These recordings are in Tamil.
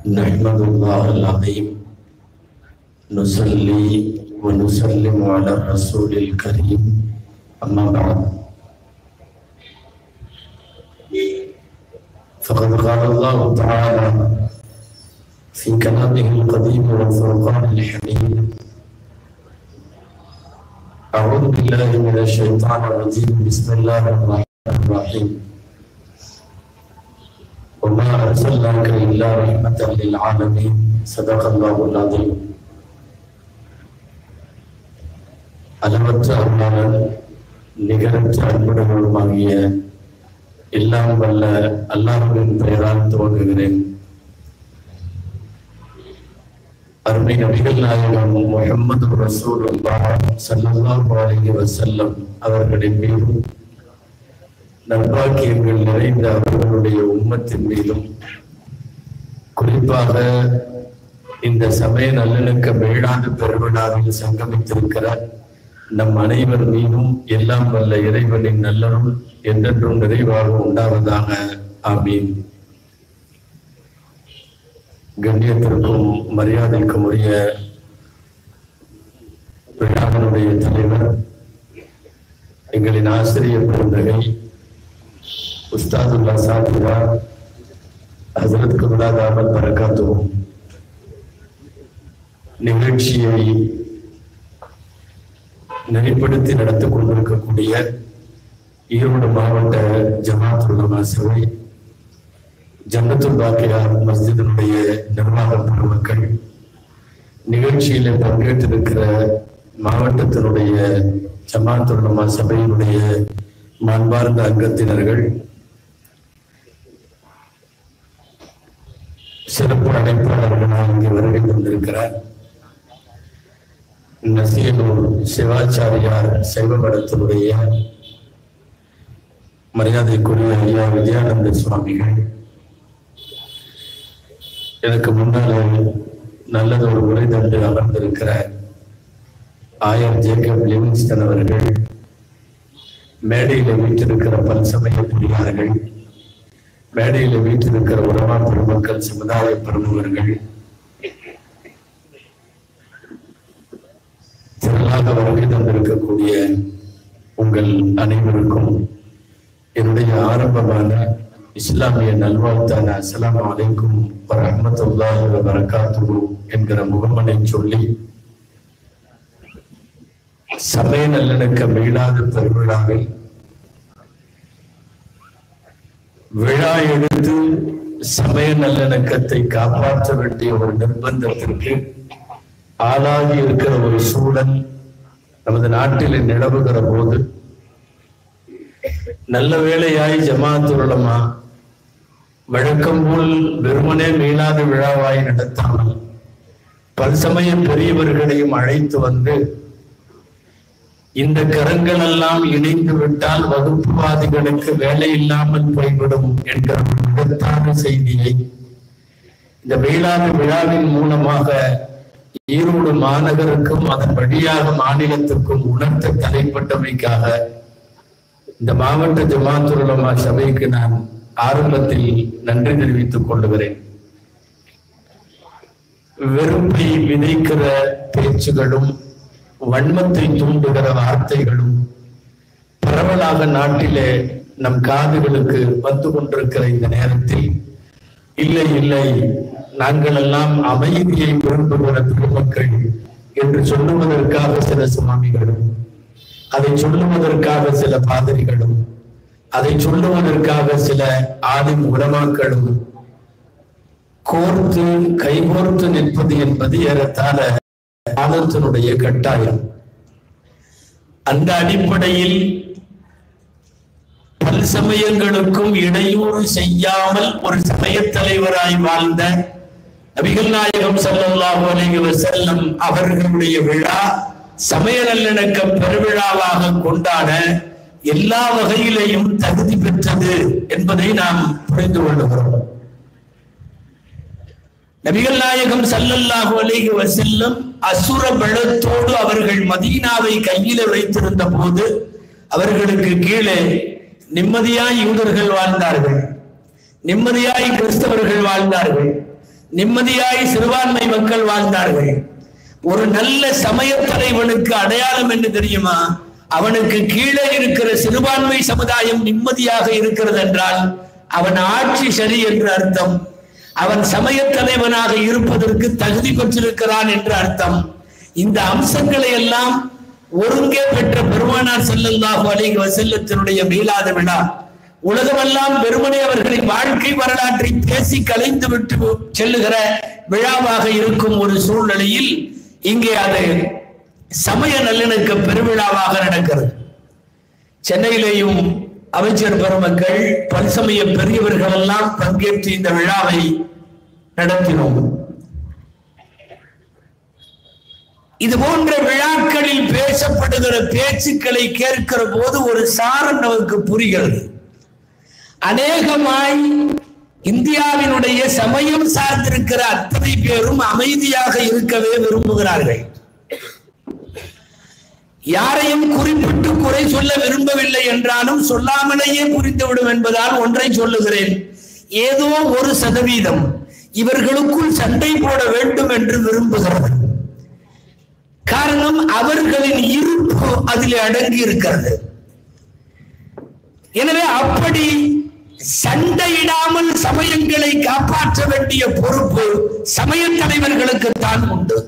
نحمد الله العظيم نصلي ونسلم على الرسول الكريم أما بعد فقد قال الله تعالى في كلامه القديم والفرقان الحميد أعوذ بالله من الشيطان الرجيم بسم الله الرحمن الرحيم وما أرسلناك إلا رحمة للعالمين صدق الله العظيم அளவற்ற அருளாளன் நிகரற்ற அன்புடனுமாகிய எல்லாம் வல்ல அல்லாஹ்வின் பெயரால் துவங்குகிறேன் அருமை நபிகள் நாயகம் முஹம்மது ரசூலுல்லாஹ் ஸல்லல்லாஹு அலைஹி வஸல்லம் அவர்களின் மீதும் நற்பாக்கியங்கள் நிறைந்த அவர்களுடைய உம்மத்தின் மீதும் குறிப்பாக இந்த சமய நல்லிணக்க வேளாண் பெருவிழாவில் சங்கமித்திருக்கிற நம் அனைவர் மீதும் எல்லாம் வல்ல இறைவனின் நல்லருள் என்றென்றும் நிறைவாக உண்டாவதாக ஆமீன் கண்ணியத்திற்கும் மரியாதைக்கும் உரிய விழாவினுடைய தலைவர் எங்களின் ஆசிரியர் பெருந்தகை உஸ்தாதுல்லா சாதிரா ஹசரத் குல்லாத் அஹமத் பரகாத்துவும் நிகழ்ச்சியை நெறிப்படுத்தி நடத்தி கொண்டிருக்கக்கூடிய ஈரோடு மாவட்ட ஜமாத் உலமா சபை ஜன்னத்துல் பாக்கியா மஸ்ஜிதினுடைய நிர்வாக பெருமக்கள் நிகழ்ச்சியில பங்கேற்றிருக்கிற மாவட்டத்தினுடைய ஜமாத் உலமா சபையினுடைய மாண்பார்ந்த அங்கத்தினர்கள் சிறப்பு அழைப்பாளர்களாக இங்கே வருகை தந்திருக்கிறார் நசியனூர் சிவாச்சாரியார் சைவ மடத்தினுடைய மரியாதைக்குரிய ஐயா விஜயானந்த சுவாமிகள் எனக்கு முன்னாலே நல்லது ஒரு உரை தண்டு அமர்ந்திருக்கிற ஆயர் ஜேக்கப் லிவிங்ஸ்டன் அவர்கள் மேடையில வீட்டிருக்கிற பல்சமய பெரியார்கள் மேடையில வீட்டிருக்கிற உலமா பெருமக்கள் சமுதாய பிரமுகர்கள் திரளாக வருகை தந்திருக்கக்கூடிய உங்கள் அனைவருக்கும் என்னுடைய ஆரம்பமான இஸ்லாமிய நல்வாழ்த்தான அஸ்லாம் அலைக்கும் வரமத்துல்லாஹி வரகாத்துரு என்கிற முகமனை சொல்லி சமய நல்லிணக்க மீளாத பெருவிழாவில் விழா எடுத்து சமய நல்லிணக்கத்தை காப்பாற்ற வேண்டிய ஒரு நிர்பந்தத்திற்கு ஆளாகி இருக்கிற ஒரு சூழல் நமது நாட்டில் நிலவுகிற போது நல்ல வேளையாய் ஜமாத்துலமா வழக்கம் போல் வெறுமனே மீளாத விழாவாய் நடத்தாமல் பல்சமய பெரியவர்களையும் அழைத்து வந்து இந்த கரங்கள் எல்லாம் இணைந்து விட்டால் வகுப்புவாதிகளுக்கு வேலை இல்லாமல் போய்விடும் என்ற ஒரு விதத்தான செய்தியை இந்த மீளாத விழாவின் மூலமாக ஈரோடு மாநகருக்கும் அதன் வழியாக மாநிலத்திற்கும் உணர்த்த தலைப்பட்டமைக்காக இந்த மாவட்ட ஜமாத்துலமா சபைக்கு நான் ஆரம்பத்தில் நன்றி தெரிவித்துக் கொள்ளுகிறேன் வெறுப்பை விதைக்கிற பேச்சுகளும் வன்மத்தை தூண்டுகிற வார்த்தைகளும் பரவலாக நாட்டிலே நம் காதுகளுக்கு வந்து கொண்டிருக்கிற இந்த நேரத்தில் இல்லை இல்லை நாங்கள் எல்லாம் அமைதியை விரும்புகிற பெருமக்கள் என்று சொல்லுவதற்காக சில சுவாமிகளும் அதை சொல்லுவதற்காக சில பாதிரிகளும் அதை சொல்லுவதற்காக சில ஆதிம் உலமாக்களும் கோர்த்து கைகோர்த்து நிற்பது என்பது ஏறத்தாழ ஆதத்தினுடைய கட்டாயம் அந்த அடிப்படையில் பல் சமயங்களுக்கும் இடையூறு செய்யாமல் ஒரு சமய தலைவராய் வாழ்ந்த நபிகள் நாயகம் ஸல்லல்லாஹு அலைஹி வஸல்லம் அவர்களுடைய விழா சமய நல்லிணக்க பெருவிழாவாக கொண்டாட எல்லா வகையிலையும் தகுதி பெற்றது என்பதை நாம் புரிந்து கொள்ளுகிறோம் நபிகள் நாயகம் ஸல்லல்லாஹு அலைஹி வஸல்லம் அசுர பலத்தோடு அவர்கள் மதீனாவை கையில வைத்திருந்த போது அவர்களுக்கு கீழே நிம்மதியாய் யூதர்கள் வாழ்ந்தார்கள் நிம்மதியாய் கிறிஸ்தவர்கள் வாழ்ந்தார்கள் நிம்மதியாய் சிறுபான்மை மக்கள் வாழ்ந்தார்கள் ஒரு நல்ல சமய தலைவனுக்கு அடையாளம் என்ன தெரியுமா அவனுக்கு கீழே இருக்கிற சிறுபான்மை சமுதாயம் நிம்மதியாக இருக்கிறது என்றால் அவன் ஆட்சி சரி என்று அர்த்தம் அவன் சமய தலைவனாக இருப்பதற்கு தகுதி பெற்றிருக்கிறான் என்று அர்த்தம் இந்த அம்சங்களை எல்லாம் ஒருங்கே பெற்ற பெருமானார் செல்லல்லாஹு அலைஹி வஸல்லத்தினுடைய மீளாத விழா உலகமெல்லாம் வெறுமனே அவர்களின் வாழ்க்கை வரலாற்றை பேசி கலைந்து விட்டு செல்லுகிற விழாவாக இருக்கும் ஒரு சூழ்நிலையில் இங்கே அது சமய நல்லிணக்க பெருவிழாவாக நடக்கிறது சென்னையிலேயும் அமைச்சர் பெருமக்கள் பல்சமய பெரியவர்கள் எல்லாம் பங்கேற்று இந்த விழாவை நடத்தினோம் இது போன்ற விழாக்களில் பேசப்படுகிற பேச்சுக்களை கேட்கிற போது ஒரு சாரம் நமக்கு புரிகிறது அநேகமாய் இந்தியாவினுடைய சமயம் சார்ந்திருக்கிற அத்தனை பேரும் அமைதியாக இருக்கவே விரும்புகிறார்கள் யாரையும் குறிப்பிட்டு குறை சொல்ல விரும்பவில்லை என்றாலும் சொல்லாமலேயே புரிந்துவிடும் என்பதால் ஒன்றை சொல்லுகிறேன் ஏதோ ஒரு சதவீதம் இவர்களுக்குள் சண்டை போட வேண்டும் என்று விரும்புகிறது காரணம் அவர்களின் இருப்பு அதில் அடங்கி இருக்கிறது எனவே அப்படி சண்டையிடாமல் சமயங்களை காப்பாற்ற வேண்டிய பொறுப்பு சமய தலைவர்களுக்கு தான் உண்டு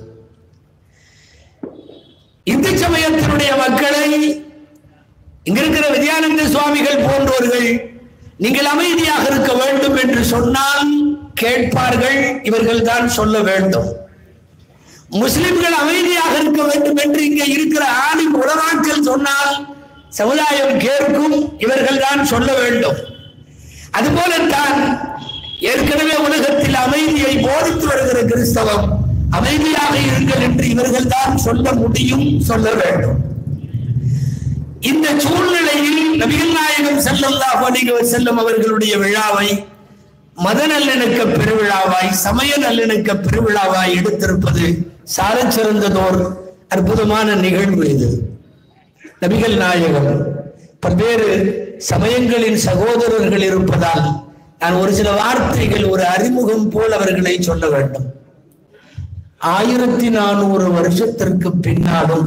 இந்து சமயத்தினுடைய மக்களை இங்க இருக்கிற வித்யானந்த சுவாமிகள் போன்றவர்கள் நீங்கள் அமைதியாக இருக்க வேண்டும் என்று சொன்னால் கேட்பார்கள் இவர்கள் தான் சொல்ல வேண்டும் முஸ்லிம்கள் அமைதியாக இருக்க வேண்டும் என்று இங்கே இருக்கிற ஆலிம் உலமாக்கள் சொன்னால் சமுதாயம் கேட்கும் இவர்கள் தான் சொல்ல வேண்டும் அதுபோலத்தான் ஏற்கனவே உலகத்தில் அமைதியை போதித்து வருகிற கிறிஸ்தவம் அமைதியாக இருங்கள் என்று இவர்கள் தான் சொல்ல முடியும் சொல்ல வேண்டும் இந்த சூழ்நிலையில் நபிகள் நாயகம் செல்லல்லாஹு அலைஹி வஸல்லம் அவர்களுடைய விழாவை மத நல்லிணக்க பெருவிழாவாய் சமய நல்லிணக்க பெருவிழாவாய் எடுத்திருப்பது சாலச் சிறந்ததோர் அற்புதமான நிகழ்வு இது நபிகள் நாயகம் பல்வேறு சமயங்களின் சகோதரர்கள் இருப்பதால் நான் ஒரு சில வார்த்தைகள் ஒரு அறிமுகம் போல் அவர்களை சொல்ல வேண்டும் ஆயிரத்தி நானூறு வருஷத்திற்கு பின்னாலும்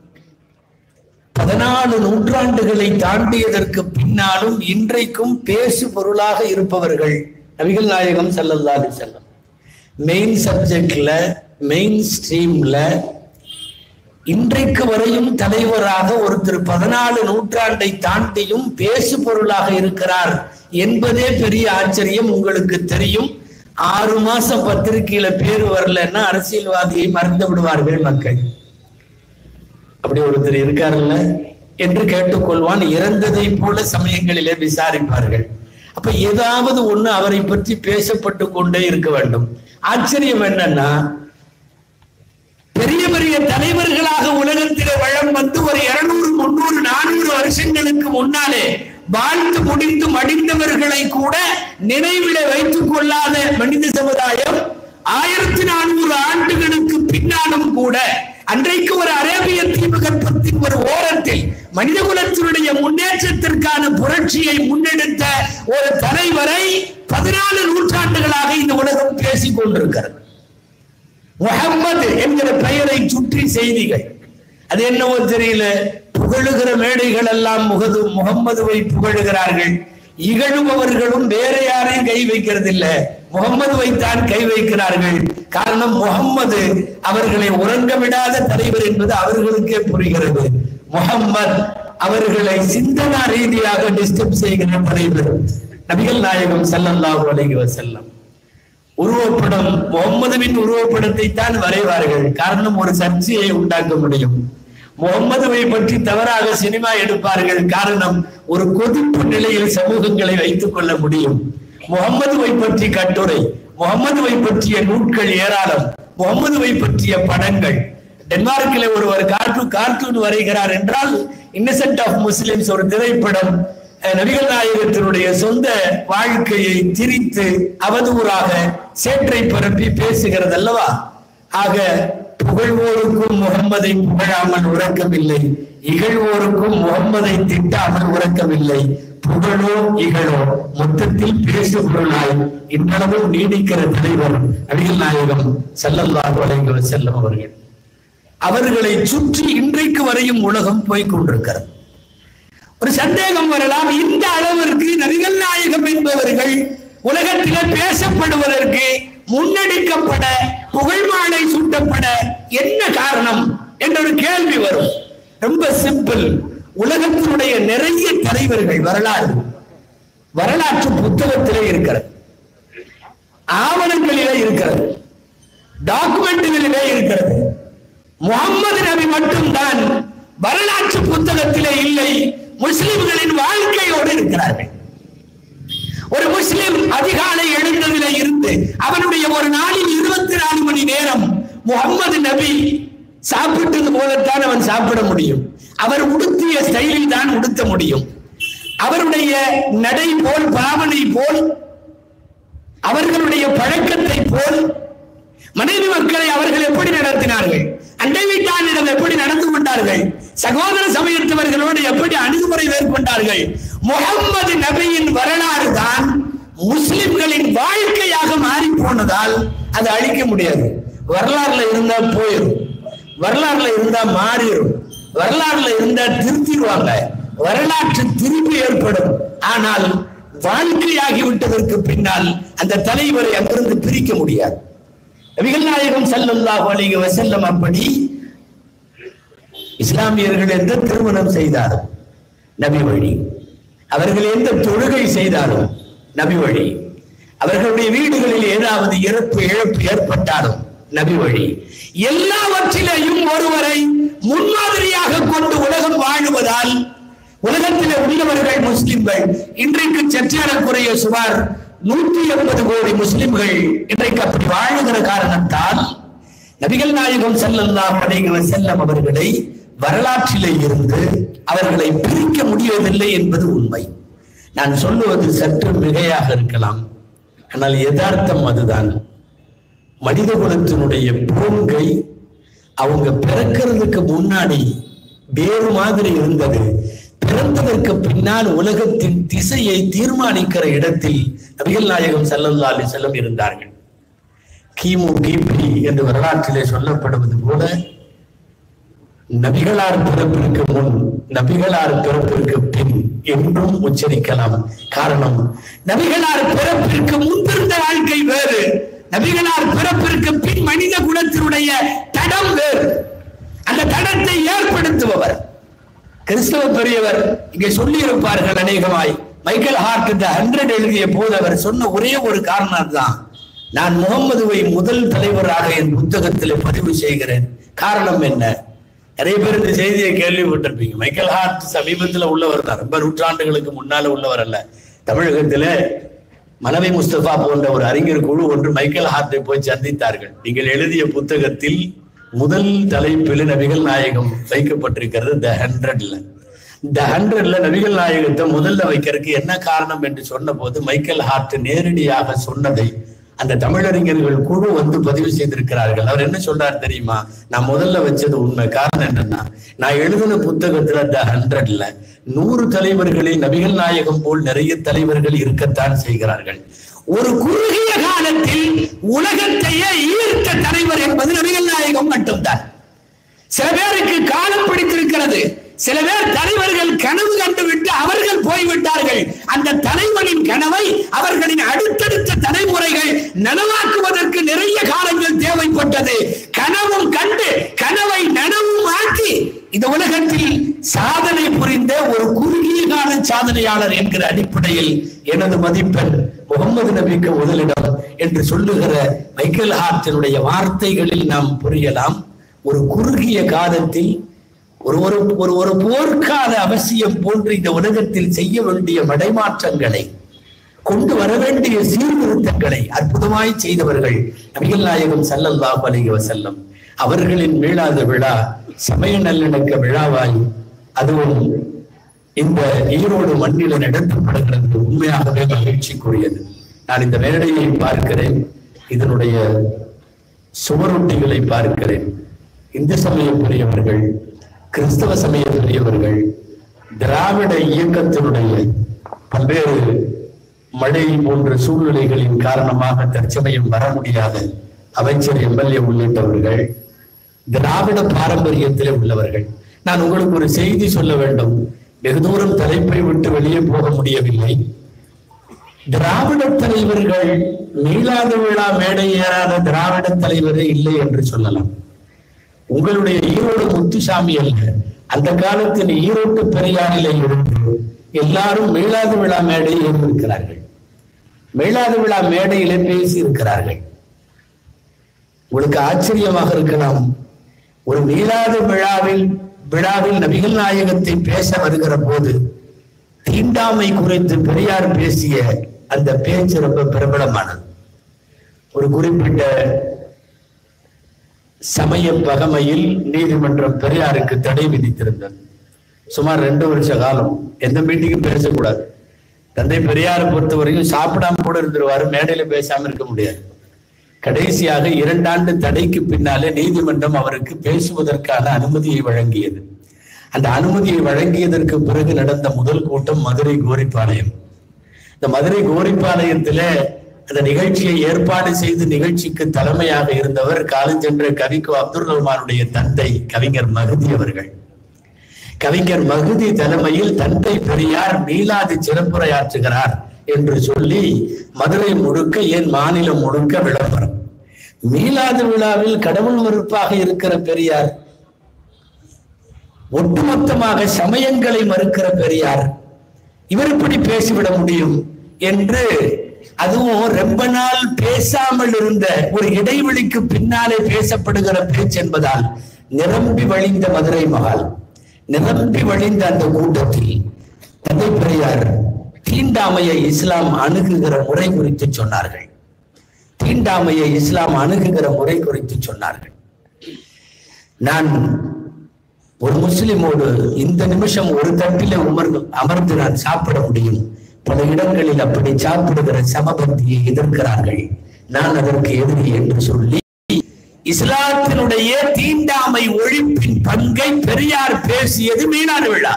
பதினாலு நூற்றாண்டுகளை தாண்டியதற்கு பின்னாலும் இன்றைக்கும் பேசு பொருளாக இருப்பவர்கள் நபிகள் நாயகம் ஸல்லல்லாஹு அலைஹி வஸல்லம் மெயின் சப்ஜெக்ட்ல மெயின் ஸ்ட்ரீம்ல இன்றைக்கு வரையும் தலைவராக ஒருத்தர் பதினாலு நூற்றாண்டை தாண்டியும் பேசு பொருளாக இருக்கிறார் என்பதே பெரிய ஆச்சரியம் உங்களுக்கு தெரியும் ஆறு மாசம் பத்திரிகையில பேர் வரலன்னா அரசியல்வாதியை மறந்து விடுவார்கள் மக்கள் அப்படி ஒருத்தர் இருக்காருல்ல என்று கேட்டுக்கொள்வான் இறந்ததை போல சமயங்களிலே விசாரிப்பார்கள் அப்ப ஏதாவது ஒண்ணு அவரை பற்றி பேசப்பட்டு கொண்டே இருக்க வேண்டும் ஆச்சரியம் என்னன்னா பெரிய பெரிய தலைவர்களாக உலகத்திலே வளம் வந்து ஒரு இருநூறு முன்னூறு நானூறு வருஷங்களுக்கு முன்னாலே வாழ்ந்து முடிந்து மடிந்தவர்களை கூட நினைவில வைத்துக் கொள்ளாத மனித சமுதாயம் ஆயிரத்தி நானூறு ஆண்டுகளுக்கு பின்னாலும் கூட அன்றைக்கு ஒரு அரேபிய தீபகற்பத்தின் ஒரு ஓரத்தில் மனித குலத்தினுடைய முன்னேற்றத்திற்கான புரட்சியை முன்னெடுத்த ஒரு தலைவரை பதினாலு நூற்றாண்டுகளாக இந்த உலகம் பேசிக் கொண்டிருக்கிறது முகம்மது என்கிற பெயரை சுற்றி செய்திகள் அது என்னவோ தெரியல புகழுகிற மேடைகள் எல்லாம் முகது முகம்மதுவை புகழுகிறார்கள் இகழுபவர்களும் வேற யாரையும் கை வைக்கிறது இல்ல முகம்மதுவை தான் கை வைக்கிறார்கள் காரணம் முகம்மது அவர்களை உறங்க விடாத தலைவர் என்பது அவர்களுக்கே புரிகிறது முகம்மது அவர்களை சிந்தனா ரீதியாக டிஸ்டர்ப் செய்கிற தலைவர் நபிகள் நாயகம் ஸல்லல்லாஹு அலைஹி வஸல்லம் உருவப்படம் முகம்மதுவின் உருவப்படத்தை தான் வரைவார்கள் காரணம் ஒரு சர்ச்சையை உண்டாக்க முடியும் முகம்மதுவை பற்றி தவறாக சினிமா எடுப்பார்கள் காரணம் ஒரு கொதிப்பு நிலையில் சமூகங்களை வைத்துக் கொள்ள முடியும் முகம்மதுவை பற்றி கட்டுரை முகம்மதுவை பற்றிய நூட்கள் ஏராளம் முகம்மதுவை பற்றிய படங்கள் டென்மார்க்கில் ஒருவர் கார்ட்டூன் கார்ட்டூன் வரைகிறார் என்றால் இன்னசென்ட் ஆஃப் முஸ்லிம்ஸ் ஒரு திரைப்படம் அஹ், நபிகள் நாயகத்தினுடைய சொந்த வாழ்க்கையை திரித்து அவதூறாக சேற்றை பரப்பி பேசுகிறது அல்லவா ஆக புகழ்வோருக்கும் முகம்மதை புகழாமல் உறக்கமில்லை இகழ்வோருக்கும் முகம்மதை திட்டாமல் உறக்கமில்லை புகழோ இகழோ மொத்தத்தில் பேசு பொருளாய் இன்றளவும் நீடிக்கிற தலைவர் நபிகள் நாயகம் ஸல்லல்லாஹு அலைஹி வஸல்லம் அவர்கள் அவர்களை சுற்றி இன்றைக்கு வரையும் உலகம் போய்க் கொண்டிருக்கிறது ஒரு சந்தேகம் வரலாம் இந்த அளவிற்கு நபிகள் நாயகம் என்பவர்கள் உலகத்திலே பேசப்படுவதற்கு முன்னெடுக்கப்பட புகழ் மாலை சூட்டப்பட என்ன காரணம் என்ற ஒரு கேள்வி வரும் ரொம்ப சிம்பிள் உலகத்தினுடைய நிறைய தலைவர்கள் வரலாறு வரலாற்று புத்தகத்திலே இருக்கிறது ஆவணங்களிலே இருக்கிறது டாக்குமெண்ட்டுகளிலே இருக்கிறது முகம்மது நபி மட்டும்தான் வரலாற்று புத்தகத்திலே இல்லை முஸ்லிம்களின் வாழ்க்கையோடு இருக்கிறார்கள் ஒரு முஸ்லிம் அதிகாலை எழுந்ததிலே இருந்து அவனுடைய ஒரு நாளில் இருபத்தி நாலு மணி நேரம் முகம்மது நபி சாப்பிட்டது போலத்தான் அவன் சாப்பிட முடியும் அவர் உடுத்திய ஸ்டைலில் தான் உடுத்த முடியும் அவருடைய நடை போல் பாவனை போல் அவர்களுடைய பழக்கத்தை போல் மனைவி மக்களை அவர்கள் எப்படி நடத்தினார்கள் அண்டை வீட்டானிடம் எப்படி நடந்து கொண்டார்கள் சகோதர சமயத்தவர்களோடு எப்படி அணுகுமுறை மேற்கொண்டார்கள் முகம்மது நபியின் வரலாறு தான் முஸ்லிம்களின் வாழ்க்கையாக மாறி போனதால் அது அழிக்க முடியாது வரலாறுல இருந்தா போயிடும் வரலாறுல இருந்தா மாறிடும் வரலாறுல இருந்தா திருத்திடுவாங்க வரலாற்று திருப்பி ஏற்படும் ஆனால் வாழ்க்கையாகி விட்டதற்கு பின்னால் அந்த தலைவரை அங்கிருந்து பிரிக்க முடியாது நபிகள் நாயகம் ஸல்லல்லாஹு அலைஹி வஸல்லம் அப்படி இஸ்லாமியர்கள் எந்த திருமணம் செய்தாலும் நபி வழி அவர்கள் எந்த தொழுகை செய்தாலும் நபி வழி அவர்களுடைய வீடுகளில் ஏதாவது இறப்பு இழப்பு ஏற்பட்டாலும் நபி வழி எல்லாவற்றிலேயும் ஒருவரை முன்மாதிரியாக கொண்டு உலகம் வாழுவதால் உலகத்திலே உள்ளவர்கள் முஸ்லிம்கள் இன்றைக்கு சற்றேறக்குறைய சுமார் நூற்றி எண்பது கோடி முஸ்லிம்கள் இன்றைக்கு அப்படி வாழுகிற காரணத்தால் நபிகள் நாயகம் ஸல்லல்லாஹு அலைஹி வஸல்லம் அவர்களை வரலாற்றிலே இருந்து அவர்களை பிரிக்க முடியவில்லை என்பது உண்மை நான் சொல்லுவது சற்று மிகையாக இருக்கலாம் ஆனால் யதார்த்தம் அதுதான் மனித குலத்தினுடைய போங்கை அவங்க பிறக்கிறதுக்கு முன்னாடி வேறு மாதிரி இருந்தது பிறந்ததற்கு பின்னால் உலகத்தின் திசையை தீர்மானிக்கிற இடத்தில் நபிகள் நாயகம் ஸல்லல்லாஹு அலைஹி வஸல்லம் இருந்தார்கள் கிமு கிபி என்று வரலாற்றிலே சொல்லப்படுவது போல நபிகளார் பிறப்பிற்கு முன் நபிகளார் பிறப்பிற்கு பின் என்றும் உச்சரிக்கலாம் காரணம் நபிகளார் பிறப்பிற்கு முன்பிருந்த வாழ்க்கை வேறு நபிகளார் பிறப்பிற்கு பின் மனித குலத்தினுடைய தடம் வேறு அந்த தடத்தை ஏற்படுத்துபவர் கிறிஸ்தவ பெரியவர் இங்கே சொல்லி இருப்பார்கள் அநேகமாய் மைக்கேல் ஹார்ட் இந்த ஹண்ட்ரட் எழுதிய போது அவர் சொன்ன ஒரே ஒரு காரணம் தான் நான் முகம்மதுவை முதல் தலைவராக என் புத்தகத்தில் பதிவு செய்கிறேன் காரணம் என்ன நிறைய பேர் இந்த செய்தியை கேள்விப்பட்டிருப்பீங்க மைக்கேல் ஹார்ட் சமீபத்தில் உள்ளவர் தான் ரொம்ப நூற்றாண்டுகளுக்கு முன்னால உள்ளவர் அல்ல தமிழகத்துல மலவை முஸ்தபா போன்ற ஒரு அறிஞர் குழு ஒன்று மைக்கேல் ஹார்ட்டை போய் சந்தித்தார்கள் நீங்கள் எழுதிய புத்தகத்தில் முதல் தலைப்பில் நபிகள் நாயகம் வைக்கப்பட்டிருக்கிறது த ஹண்ட்ரட்ல த ஹண்ட்ரட்ல நபிகள் நாயகத்தை முதல்ல வைக்கிறதுக்கு என்ன காரணம் என்று சொன்ன போது மைக்கேல் ஹார்ட் நேரடியாக சொன்னதை அந்த தமிழறிஞர்கள் குழு வந்து பதிவு செய்திருக்கிறார்கள் அவர் என்ன சொல்றாரு தெரியுமா நான் முதல்ல வச்சது உண்மை காரணம் என்னன்னா நான் எழுதின புத்தகத்துல த ஹண்ட்ரட்ல நூறு தலைவர்களில் நபிகள் நாயகம் போல் நிறைய தலைவர்கள் இருக்கத்தான் செய்கிறார்கள் ஒரு குறுகிய காலத்தில் உலகத்தையே ஈர்த்த தலைவர் என்பது நபிகள் நாயகம் மட்டும்தான் சில பேருக்கு காலம் பிடித்திருக்கிறது சில பேர் தலைவர்கள் கனவு கண்டுவிட்டு அவர்கள் போய்விட்டார்கள் அந்த தலைவனின் கனவை அவர்களின் அடுத்தடுத்த தலைமுறைகள் நனவாக்குவதற்கு நிறைய காலங்கள் தேவைப்பட்டது கனவும் கண்டு கனவை நனவும் ஆக்கி இந்த உலகத்தில் சாதனை புரிந்த ஒரு குறுகிய கால சாதனையாளர் என்கிற அடிப்படையில் எனது மதிப்பெண் முகமது நபிக்கு முதலிடம் என்று சொல்லுகிற மைக்கேல் ஹார்ட்டினுடைய வார்த்தைகளில் நாம் புரியலாம் ஒரு குறுகிய காலத்தில் ஒரு ஒரு ஒரு ஒரு போர்க்கால அவசியம் போன்று இந்த உலகத்தில் செய்ய வேண்டிய மடைமாற்றங்களை கொண்டு வர வேண்டிய சீர்திருத்தங்களை அற்புதமாய் செய்தவர்கள் நபிகள் நாயகம் ஸல்லல்லாஹு அலைஹி வஸல்லம் அவர்களின் மீளாத விழா சமய நல்லிணக்க விழாவாய் அதுவும் இந்த ஈரோடு மண்ணில நடத்தப்படுகிறது உண்மையாகவே மகிழ்ச்சிக்குரியது நான் இந்த மேடையை பார்க்கிறேன் இதனுடைய சுவரொட்டிகளை பார்க்கிறேன் இந்து சமய பெரியவர்கள் கிறிஸ்தவ சமய பெரியவர்கள் திராவிட இயக்கத்தினுடைய பல்வேறு மழை போன்ற சூழ்நிலைகளின் காரணமாக தற்சமயம் வர முடியாத அமைச்சர் எம்எல்ஏ உள்ளிட்டவர்கள் திராவிட பாரம்பரியத்திலே உள்ளவர்கள் நான் உங்களுக்கு ஒரு செய்தி சொல்ல வேண்டும் வெகு தூரம் தலைப்பை விட்டு வெளியே போக முடியவில்லை திராவிட தலைவர்கள் மீளாத விழா மேடை ஏறாத திராவிட தலைவரே இல்லை என்று சொல்லலாம் உங்களுடைய ஈரோடு முத்துசாமி அல்ல அந்த காலத்தில் ஈரோட்டு பெரியாரிலே இருந்து எல்லாரும் மீளாத விழா மேடை ஏறியிருக்கிறார்கள் மீளாத விழா மேடையிலே பேசி இருக்கிறார்கள் உங்களுக்கு ஆச்சரியமாக இருக்கலாம் ஒரு மீளாத விழாவில் விழாவில் நபிகள் நாயகத்தை பேச வருகிற போது தீண்டாமை குறித்து பெரியார் பேசிய அந்த பேச்சு ரொம்ப பிரபலமானது ஒரு குறிப்பிட்ட சமய பகமையில் நீதிமன்றம் பெரியாருக்கு தடை விதித்திருந்தது சுமார் ரெண்டு வருஷ காலம் எந்த மீட்டிங்கும் பேசக்கூடாது தந்தை பெரியாரை பொறுத்தவரையும் சாப்பிடாம கூட இருந்துருவாரு மேடையில பேசாம இருக்க முடியாது கடைசியாக இரண்டாண்டு தடைக்கு பின்னாலே நீதிமன்றம் அவருக்கு பேசுவதற்கான அனுமதியை வழங்கியது அந்த அனுமதியை வழங்கியதற்கு பிறகு நடந்த முதல் கூட்டம் மதுரை கோரிப்பாளையம் இந்த மதுரை கோரிப்பாளையத்தில அந்த நிகழ்ச்சியை ஏற்பாடு செய்து நிகழ்ச்சிக்கு தலைமையாக இருந்தவர் காலஞ்சென்ற கவிக்கு அப்துல் ரஹ்மானுடைய தந்தை கவிஞர் மகுதி அவர்கள் கவிஞர் மகுதி தலைமையில் தந்தை பெரியார் மீளாது சிறப்புரையாற்றுகிறார் என்று சொல்லி மதுரை முழுக்க ஏன் மாநிலம் முழுக்க விளம்பரம் மீளாது விழாவில் கடவுள் மறுப்பாக இருக்கிற பெரியார் ஒட்டுமொத்தமாக சமயங்களை மறுக்கிற பெரியார் இவர் இப்படி பேசிவிட முடியும் என்று அதுவும் ரொம்ப நாள் பேசாமல் இருந்த ஒரு இடைவெளிக்கு பின்னாலே பேசப்படுகிற பேச்சு என்பதால் நிரம்பி வழிந்த மதுரை மகால் நிரம்பி வழிந்த அந்த கூட்டத்தில் தந்தை பெரியார் தீண்டாமையை இஸ்லாம் அணுகுகிற முறை குறித்து சொன்னார்கள் தீண்டாமையை இஸ்லாம் அணுகுகிற முறை குறித்து சொன்னார்கள் நான் ஒரு முஸ்லிமோடு இந்த நிமிஷம் ஒரு தட்டில உமர்ந்து அமர்ந்து நான் சாப்பிட முடியும் பல இடங்களில் அப்படி சாப்பிடுகிற சமபந்தியை எதிர்க்கிறார்கள் நான் அதற்கு எதிரி என்று சொல்லி இஸ்லாத்தினுடைய தீண்டாமை ஒழிப்பின் பங்கை பெரியார் பேசியது மீனான விழா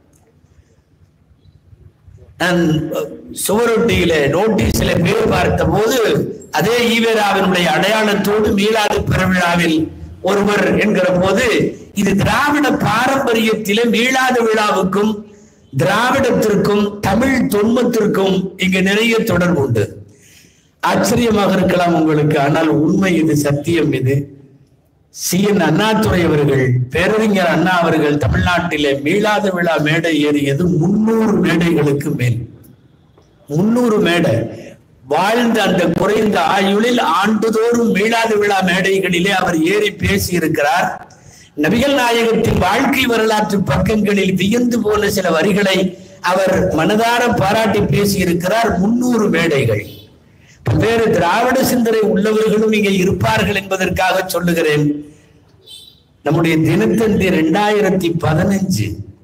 நான் சுவரொட்டியில நோட்டீஸ்ல பேர் பார்த்த போது அதே ஈவேராவினுடைய அடையாளத்தோடு மீளாது பெருவிழாவில் ஒருவர் என்கிற போது இது திராவிட பாரம்பரியத்திலே மீளாத விழாவுக்கும் திராவிடத்திற்கும் தமிழ் தொன்மத்திற்கும் இங்கு நிறைய தொடர்பு உண்டு ஆச்சரியமாக இருக்கலாம் உங்களுக்கு ஆனால் உண்மை இது சத்தியம் இது சி என் அண்ணாதுரை அவர்கள் பேரறிஞர் அண்ணா அவர்கள் தமிழ்நாட்டிலே மீளாத விழா மேடை ஏறியது முன்னூறு மேடைகளுக்கு மேல் முன்னூறு மேடை வாழ்ந்த அந்த குறைந்த ஆயுளில் ஆண்டுதோறும் மீளாத விழா மேடைகளிலே அவர் ஏறி பேசி இருக்கிறார் நபிகள் நாயகத்தின் வாழ்க்கை வரலாற்று பக்கங்களில் வியந்து போன சில வரிகளை அவர் மனதார பாராட்டி பேசி இருக்கிறார் முன்னூறு மேடைகள் பல்வேறு திராவிட சிந்தனை உள்ளவர்களும் இங்கே இருப்பார்கள் என்பதற்காக சொல்லுகிறேன் நம்முடைய தினத்தந்தி ரெண்டாயிரத்தி பதினஞ்சு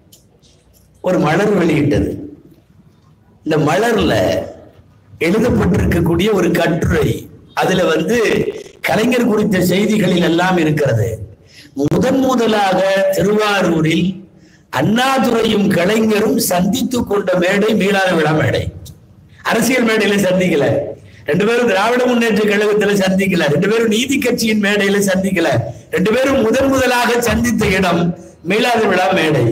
ஒரு மலர் வெளியிட்டது இந்த மலர்ல எழுதப்பட்டிருக்கக்கூடிய ஒரு கட்டுரை அதுல வந்து கலைஞர் குறித்த செய்திகளில் எல்லாம் இருக்கிறது முதன் முதலாக திருவாரூரில் அண்ணாதுரையும் கலைஞரும் சந்தித்து கொண்ட மேடை மீளாத விழா மேடை அரசியல் மேடையில சந்திக்கல ரெண்டு பேரும் திராவிட முன்னேற்ற கழகத்துல சந்திக்கல ரெண்டு பேரும் நீதி கட்சியின் மேடையில சந்திக்கல ரெண்டு பேரும் முதன் முதலாக சந்தித்த இடம் மீளாத விழா மேடை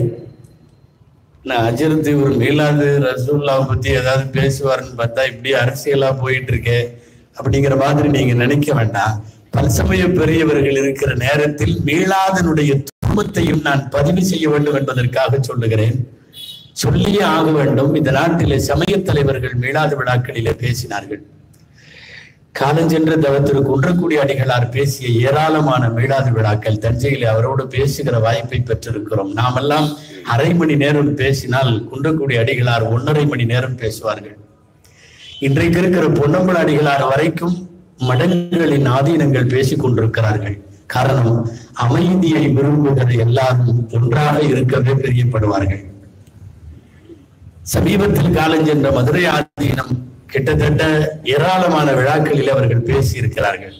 நான் அஜிரத்து ஒரு மீளாது ரசூல்லாவை பத்தி ஏதாவது பேசுவாருன்னு பார்த்தா இப்படி அரசியலா போயிட்டு இருக்கே அப்படிங்கிற மாதிரி நீங்க நினைக்க வேண்டாம் பல்சமய பெரியவர்கள் இருக்கிற நேரத்தில் மீளாதனுடைய துன்பத்தையும் நான் பதிவு செய்ய வேண்டும் என்பதற்காக சொல்லுகிறேன் சொல்லியே ஆக வேண்டும் இந்த நாட்டிலே சமய தலைவர்கள் மீளாத விழாக்களிலே பேசினார்கள் காலஞ்சென்ற தவத்திரு குன்றக்குடி அடிகளார் பேசிய ஏராளமான மீளாத விழாக்கள் தஞ்சையிலே அவரோடு பேசுகிற வாய்ப்பை பெற்றிருக்கிறோம் நாமெல்லாம் அரை மணி நேரம் பேசினால் குன்றக்குடி அடிகளார் ஒன்றரை மணி நேரம் பேசுவார்கள் இன்றைக்கு இருக்கிற பொன்னம்பல அடிகளார் வரைக்கும் மடங்களின் ஆதீனங்கள் பேசிக் கொண்டிருக்கிறார்கள் காரணம் அமைதியை விரும்புகிற எல்லாரும் ஒன்றாக இருக்கவே பிரியப்படுவார்கள் சமீபத்தில் காலஞ்சென்ற மதுரை ஆதீனம் கிட்டத்தட்ட ஏராளமான விழாக்களில் அவர்கள் பேசி இருக்கிறார்கள்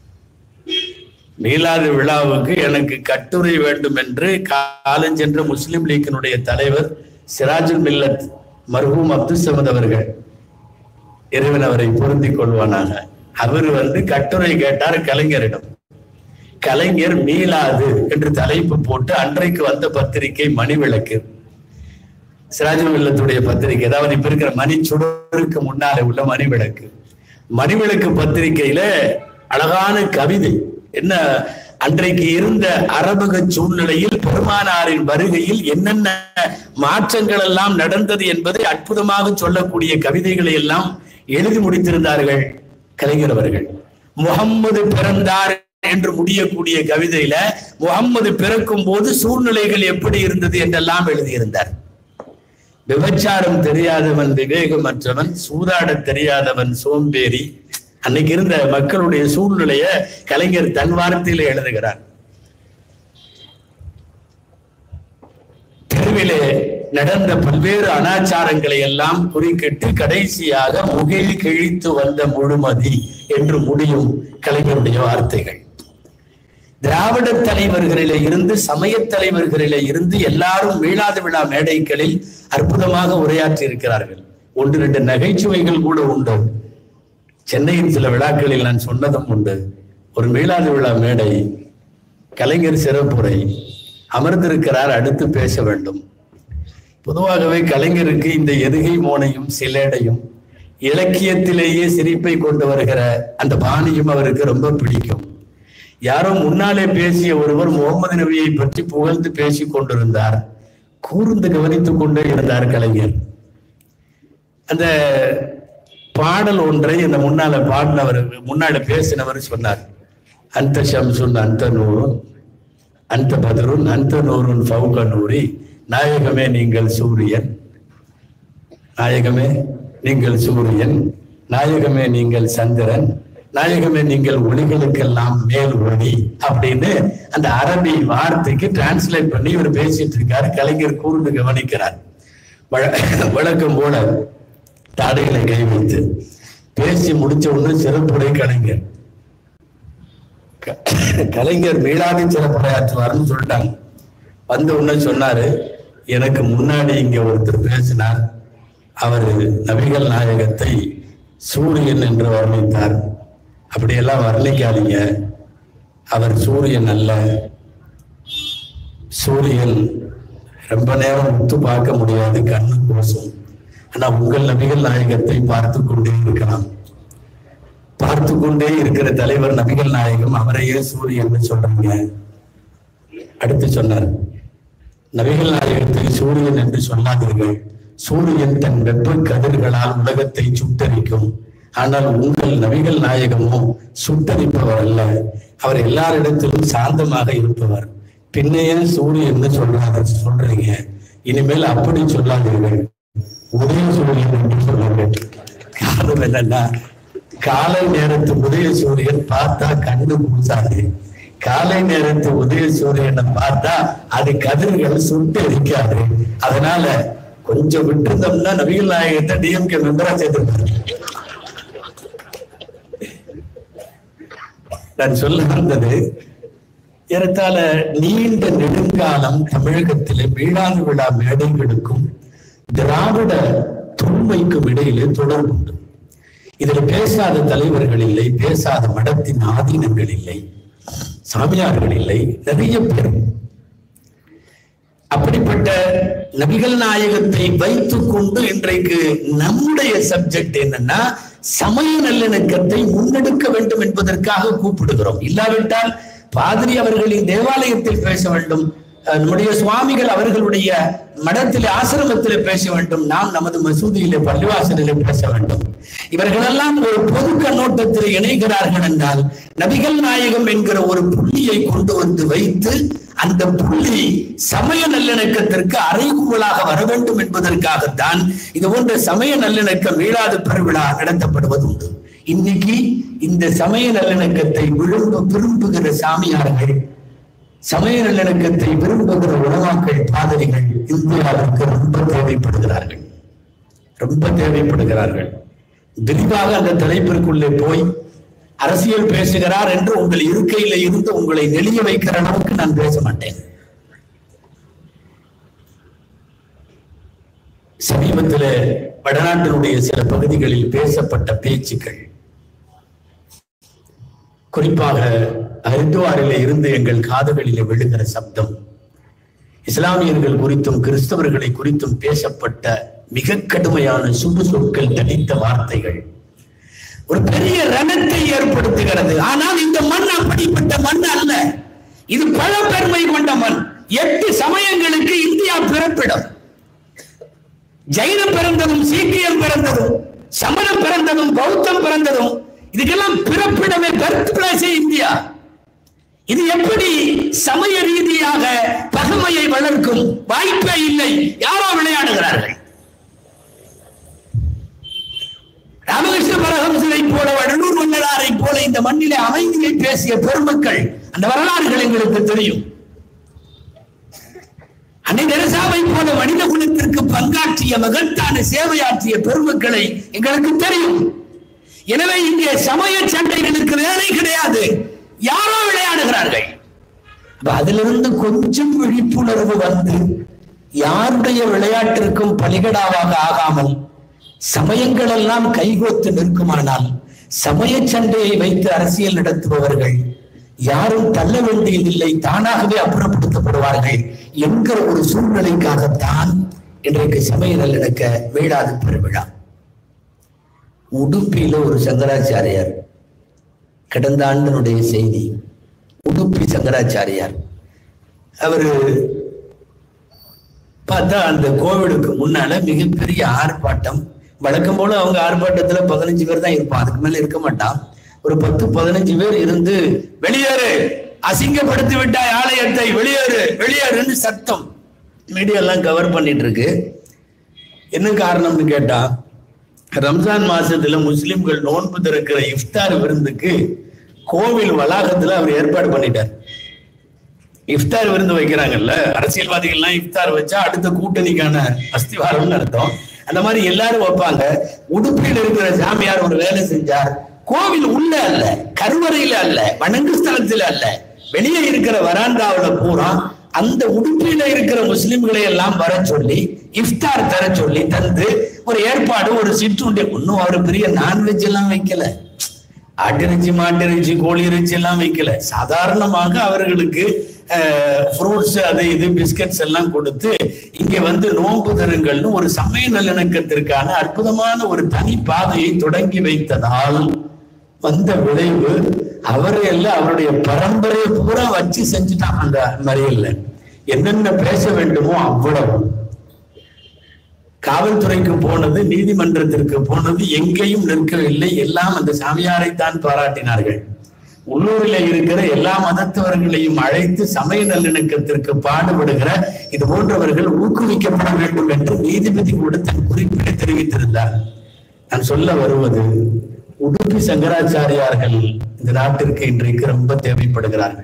மீளாத விழாவுக்கு எனக்கு கட்டுரை வேண்டும் என்று காலஞ்சென்ற முஸ்லிம் லீக்கினுடைய தலைவர் சிராஜுல் மில்லத் மர்ஹூம் அப்துல் சமத் அவர்கள் இறைவன் அவரை பொருந்திக் கொள்வானாக அவர் வந்து கட்டுரை கேட்டார் கலைஞரிடம் கலைஞர் மீளாது என்று தலைப்பு போட்டு அன்றைக்கு வந்த பத்திரிகை மணிவிளக்கு சிராஜமில்லத்துடைய பத்திரிகை அதாவது இப்ப இருக்கிற மணி சுடருக்கு முன்னாலே உள்ள மணிவிளக்கு மணிவிளக்கு பத்திரிகையில அழகான கவிதை என்ன அன்றைக்கு இருந்த அரபக சூழ்நிலையில் பெருமானாரின் வருகையில் என்னென்ன மாற்றங்கள் எல்லாம் நடந்தது என்பதை அற்புதமாக சொல்லக்கூடிய கவிதைகளை எல்லாம் எழுதி முடித்திருந்தார்கள் கலைஞர் அவர்கள் முகம்மது பிறந்தார் என்று முடியக்கூடிய கவிதையில முகம்மது பிறக்கும் போது சூழ்நிலைகள் எப்படி இருந்தது என்றெல்லாம் எழுதியிருந்தார் விபச்சாரம் தெரியாதவன் விவேகமற்றவன் சூதாட தெரியாதவன் சோம்பேறி அன்னைக்கு இருந்த மக்களுடைய சூழ்நிலைய கலைஞர் தன் வார்த்தையில எழுதுகிறார் தெருவிலே நடந்த பல்வேறு அனாச்சாரங்களை எல்லாம் குறுக்கிட்டு கடைசியாக முகில் கிழித்து வந்த முழுமதி என்று முடியும் கலைஞருடைய வார்த்தைகள் திராவிட தலைவர்களிலே இருந்து சமய தலைவர்களிலே இருந்து எல்லாரும் மீளாத விழா மேடைகளில் அற்புதமாக உரையாற்றி இருக்கிறார்கள் ஒன்று ரெண்டு நகைச்சுவைகள் கூட உண்டு சென்னையின் சில விழாக்களில் நான் சொன்னதும் உண்டு ஒரு மீளாத விழா மேடை கலைஞர் சிறப்புரை அமர்ந்திருக்கிறார் அடுத்து பேச வேண்டும் பொதுவாகவே கலைஞருக்கு இந்த எதுகை மோனையும் சிலேடையும் இலக்கியத்திலேயே சிரிப்பை கொண்டு வருகிற அந்த பாணியும் அவருக்கு ரொம்ப பிடிக்கும் யாரோ முன்னாலே பேசிய ஒருவர் முகமது நபியை பற்றி புகழ்ந்து பேசிக் கொண்டிருந்தார் கூர்ந்து கவனித்துக் கொண்டே இருந்தார் கலைஞர் அந்த பாடல் ஒன்றை இந்த முன்னால பாடினவர் முன்னால பேசினவர் சொன்னார் அந்த ஷம்சுன் அந்த நூறுன் அந்த பதருன் அந்த நூறுன் ஃபவுக நூரி நாயகமே நீங்கள் சூரியன் நாயகமே நீங்கள் சூரியன் நாயகமே நீங்கள் சந்திரன் நாயகமே நீங்கள் ஒளிகளுக்கெல்லாம் மேல் ஒளி அப்படின்னு அந்த அரபி வார்த்தைக்கு டிரான்ஸ்லேட் பண்ணி இவர் பேசிட்டு இருக்காரு கலைஞர் கூர்ந்து கவனிக்கிறார் வழ- வழக்கம் போல தாடைகளை கை வைத்து பேசி முடிச்ச உடனே சிறப்புரை கலைஞர் க- கலைஞர் மீளாதி சிறப்புரையாற்றுவார்னு சொல்லிட்டாங்க வந்த உடனே சொன்னாரு எனக்கு முன்னாடி இங்க ஒருத்தர் பேசினார் அவர் நபிகள் நாயகத்தை சூரியன் என்று வர்ணித்தார் அப்படியெல்லாம் வர்ணிக்காதீங்க அவர் சூரியன் அல்ல சூரியன் ரொம்ப நேரம் உத்து பார்க்க முடியாது கண்ணு கோசம் ஆனா உங்கள் நபிகள் நாயகத்தை பார்த்து கொண்டே இருக்கலாம் பார்த்து கொண்டே இருக்கிற தலைவர் நபிகள் நாயகம் அவரையே சூரியன் சொல்றாங்க அடுத்து சொன்னார் நபிகள் நாயகத்தை சூரியன் என்று சொல்லாதீர்கள் சூரியன் தன் வெப்ப கதிர்களால் உலகத்தை சுட்டரிக்கும் ஆனால் உங்கள் நபிகள் நாயகமோ சுட்டரிப்பவர் அல்ல அவர் எல்லாரிடத்திலும் சாந்தமாக இருப்பவர் பின்னையே சூரியன் சொல்றாங்க சொல்றீங்க இனிமேல் அப்படி சொல்லாதீர்கள் உதய சூரியன் என்று சொல்லுங்கள் காரணம் என்னன்னா காலை நேரத்து உதய சூரியன் பார்த்தா கண்ணு பூசாது காலை நேரத்து உதய சூரியனை பார்த்தா அது கதிர்கள் சுட்டு இருக்காது அதனால கொஞ்சம் விட்டுருந்தோம்னா நபிகள் நாயகத்தை டிஎம்கே மெம்பரா சேர்த்துருப்பாரு நான் சொல்ல வந்தது ஏறத்தாழ நீண்ட நெடுங்காலம் தமிழகத்திலே மீளாது விழா மேடைகளுக்கும் திராவிட தொன்மைக்கும் இடையிலே தொடர்பு உண்டு இதில் பேசாத தலைவர்கள் இல்லை பேசாத மடத்தின் ஆதீனங்கள் இல்லை சாமியார்கள் இல்லை நிறைய பேர் அப்படிப்பட்ட நபிகள் நாயகத்தை வைத்துக் கொண்டு இன்றைக்கு நம்முடைய சப்ஜெக்ட் என்னன்னா சமய நல்லிணக்கத்தை முன்னெடுக்க வேண்டும் என்பதற்காக கூப்பிடுகிறோம் இல்லாவிட்டால் பாதிரி அவர்களின் தேவாலயத்தில் பேச வேண்டும் அஹ், நம்முடைய சுவாமிகள் அவர்களுடைய மடத்திலே ஆசிரமத்திலே பேச வேண்டும் நாம் நமது மசூதியிலே பள்ளிவாசலிலே பேச வேண்டும் இவர்களெல்லாம் ஒரு பொது கண்ணோட்டத்தில் இணைகிறார்கள் என்றால் நபிகள் நாயகம் என்கிற ஒரு புள்ளியை கொண்டு வந்து வைத்து அந்த புள்ளி சமய நல்லிணக்கத்திற்கு அறைகூவலாக வர வேண்டும் என்பதற்காகத்தான் இது போன்ற சமய நல்லிணக்கம் மீளாத பெருவிழா நடத்தப்படுவது உண்டு இன்னைக்கு இந்த சமய நல்லிணக்கத்தை விரும்ப விரும்புகிற சாமியார்கள் சமய நல்லிணக்கத்தை விரும்புகிற உணவாக்கள் பாதிரிகள் இந்தியாவிற்கு ரொம்ப தேவைப்படுகிறார்கள் ரொம்ப தேவைப்படுகிறார்கள் விரிவாக அந்த தலைப்பிற்குள்ளே போய் அரசியல் பேசுகிறார் என்று உங்கள் இருக்கையில இருந்து உங்களை நெளிய வைக்கிற அளவுக்கு நான் பேச மாட்டேன் சமீபத்தில் வடநாட்டினுடைய சில பகுதிகளில் பேசப்பட்ட பேச்சுக்கள் குறிப்பாக ஹரித்துவாரிலே இருந்து எங்கள் காதுகளிலே விழுகிற சப்தம் இஸ்லாமியர்கள் குறித்தும் கிறிஸ்தவர்களை குறித்தும் பேசப்பட்ட மிக கடுமையான சுடு சொற்கள் தடித்த வார்த்தைகள் ஒரு பெரிய ரணத்தை ஏற்படுத்துகிறது ஆனால் இந்த மண் அப்படிப்பட்ட மண் அல்ல இது பழப்பெருமை கொண்ட மண் எட்டு சமயங்களுக்கு இந்தியா பிறப்பிடம் ஜைனம் பிறந்ததும் சீக்கியம் பிறந்ததும் சமணம் பிறந்ததும் பௌத்தம் பிறந்ததும் இதுக்கெல்லாம் பிறப்பிடமே பர்த் பிளேஸே இந்தியா இது எப்படி சமய ரீதியாக பகமையை வளர்க்கும் வாய்ப்பே இல்லை யாரோ விளையாடுகிறார்கள் ராமகிருஷ்ண பரமஹம்சரை போல வடலூர் மன்னராரை போல இந்த மண்ணிலே அமைதியை பேசிய பெருமக்கள் அந்த வரலாறுகள் எங்களுக்கு தெரியும் அன்னை தெரசாவை போல மனித குலத்திற்கு பங்காற்றிய மகத்தான சேவையாற்றிய பெருமக்களை எங்களுக்கு தெரியும் எனவே இங்கே சமய சண்டைகளுக்கு வேலை கிடையாது யாரோ விளையாடுகிறார்கள் அப்ப அதிலிருந்து கொஞ்சம் விழிப்புணர்வு வந்து யாருடைய விளையாட்டிற்கும் பலிகடாவாக ஆகாமல் சமயங்கள் எல்லாம் கைகோத்து நிற்குமானால் சமய சண்டையை வைத்து அரசியல் நடத்துபவர்கள் யாரும் தள்ள வேண்டியதில்லை தானாகவே அப்புறப்படுத்தப்படுவார்கள் என்கிற ஒரு சூழ்நிலைக்காகத்தான் இன்றைக்கு சமய நல்லிணக்க வீடாது பெருவிழா உடுப்பியில ஒரு சங்கராச்சாரியார் கடந்த ஆண்டினுடைய செய்தி உடுப்பி சங்கராச்சாரியார் அவரு பார்த்தா அந்த கோவிலுக்கு முன்னால மிகப்பெரிய ஆர்ப்பாட்டம் வழக்கம் போல அவங்க ஆர்ப்பாட்டத்துல பதினஞ்சு பேர் தான் இருப்பான் அதுக்கு மேல இருக்க மாட்டான் ஒரு பத்து பதினஞ்சு பேர் இருந்து வெளியேறு அசிங்கப்படுத்தி விட்டாய் ஆலயத்தை வெளியேறு வெளியேறுன்னு சத்தம் மீடியா எல்லாம் கவர் பண்ணிட்டு இருக்கு என்ன காரணம்னு கேட்டா ரம்ஜான் மாசத்துல முஸ்லிம்கள் நோன்பு திறக்கிற இஃப்தார் விருந்துக்கு கோவில் வளாகத்துல அவர் ஏற்பாடு பண்ணிட்டார் இஃப்தார் விருந்து வைக்கிறாங்கல்ல அரசியல்வாதிகள்லாம் இஃப்தார் வச்சா அடுத்த கூட்டணிக்கான அஸ்திவாரம்னு அர்த்தம் அந்த மாதிரி எல்லாரும் வைப்பாங்க உடுப்பில் இருக்கிற சாமியார் ஒரு வேலை செஞ்சார் கோவில் உள்ள அல்ல கருவறையில அல்ல வணங்கு ஸ்தலத்துல அல்ல வெளியே இருக்கிற வராண்டாவுல பூரா அந்த உடுப்பில இருக்கிற முஸ்லிம்களை எல்லாம் வர சொல்லி இஃப்தார் தர சொல்லி தந்து ஒரு ஏற்பாடு ஒரு சிற்றுண்டி ஒன்னும் அவர் பெரிய நான்வெஜ் எல்லாம் வைக்கல ஆட்டிறைச்சி மாட்டிறைச்சி கோழி இறைச்சி எல்லாம் வைக்கல சாதாரணமாக அவர்களுக்கு ஃப்ரூட்ஸ் அது இது பிஸ்கட்ஸ் எல்லாம் கொடுத்து இங்க வந்து நோன்பு தருங்கள்னு ஒரு சமய நல்லிணக்கத்திற்கான அற்புதமான ஒரு தனி பாதையை தொடங்கி வைத்ததால் வந்த விளைவு அவரை எல்லாம் அவருடைய பரம்பரையை பூரா வச்சு செஞ்சுட்டான் அந்த மறியல்ல என்னென்ன பேச வேண்டுமோ அவ்வளவு காவல்துறைக்கு போனது நீதிமன்றத்திற்கு போனது எங்கேயும் நிற்கவில்லை எல்லாம் அந்த சாமியாரைத்தான் பாராட்டினார்கள் உள்ளூரில் இருக்கிற எல்லா மதத்தவர்களையும் அழைத்து சமய நல்லிணக்கத்திற்கு பாடுபடுகிற இது போன்றவர்கள் ஊக்குவிக்கப்பட வேண்டும் என்று நீதிபதி கூட தன் குறிப்பிட தெரிவித்திருந்தார் நான் சொல்ல வருவது உடுப்பி சங்கராச்சாரியார்கள் இந்த நாட்டிற்கு இன்றைக்கு ரொம்ப தேவைப்படுகிறார்கள்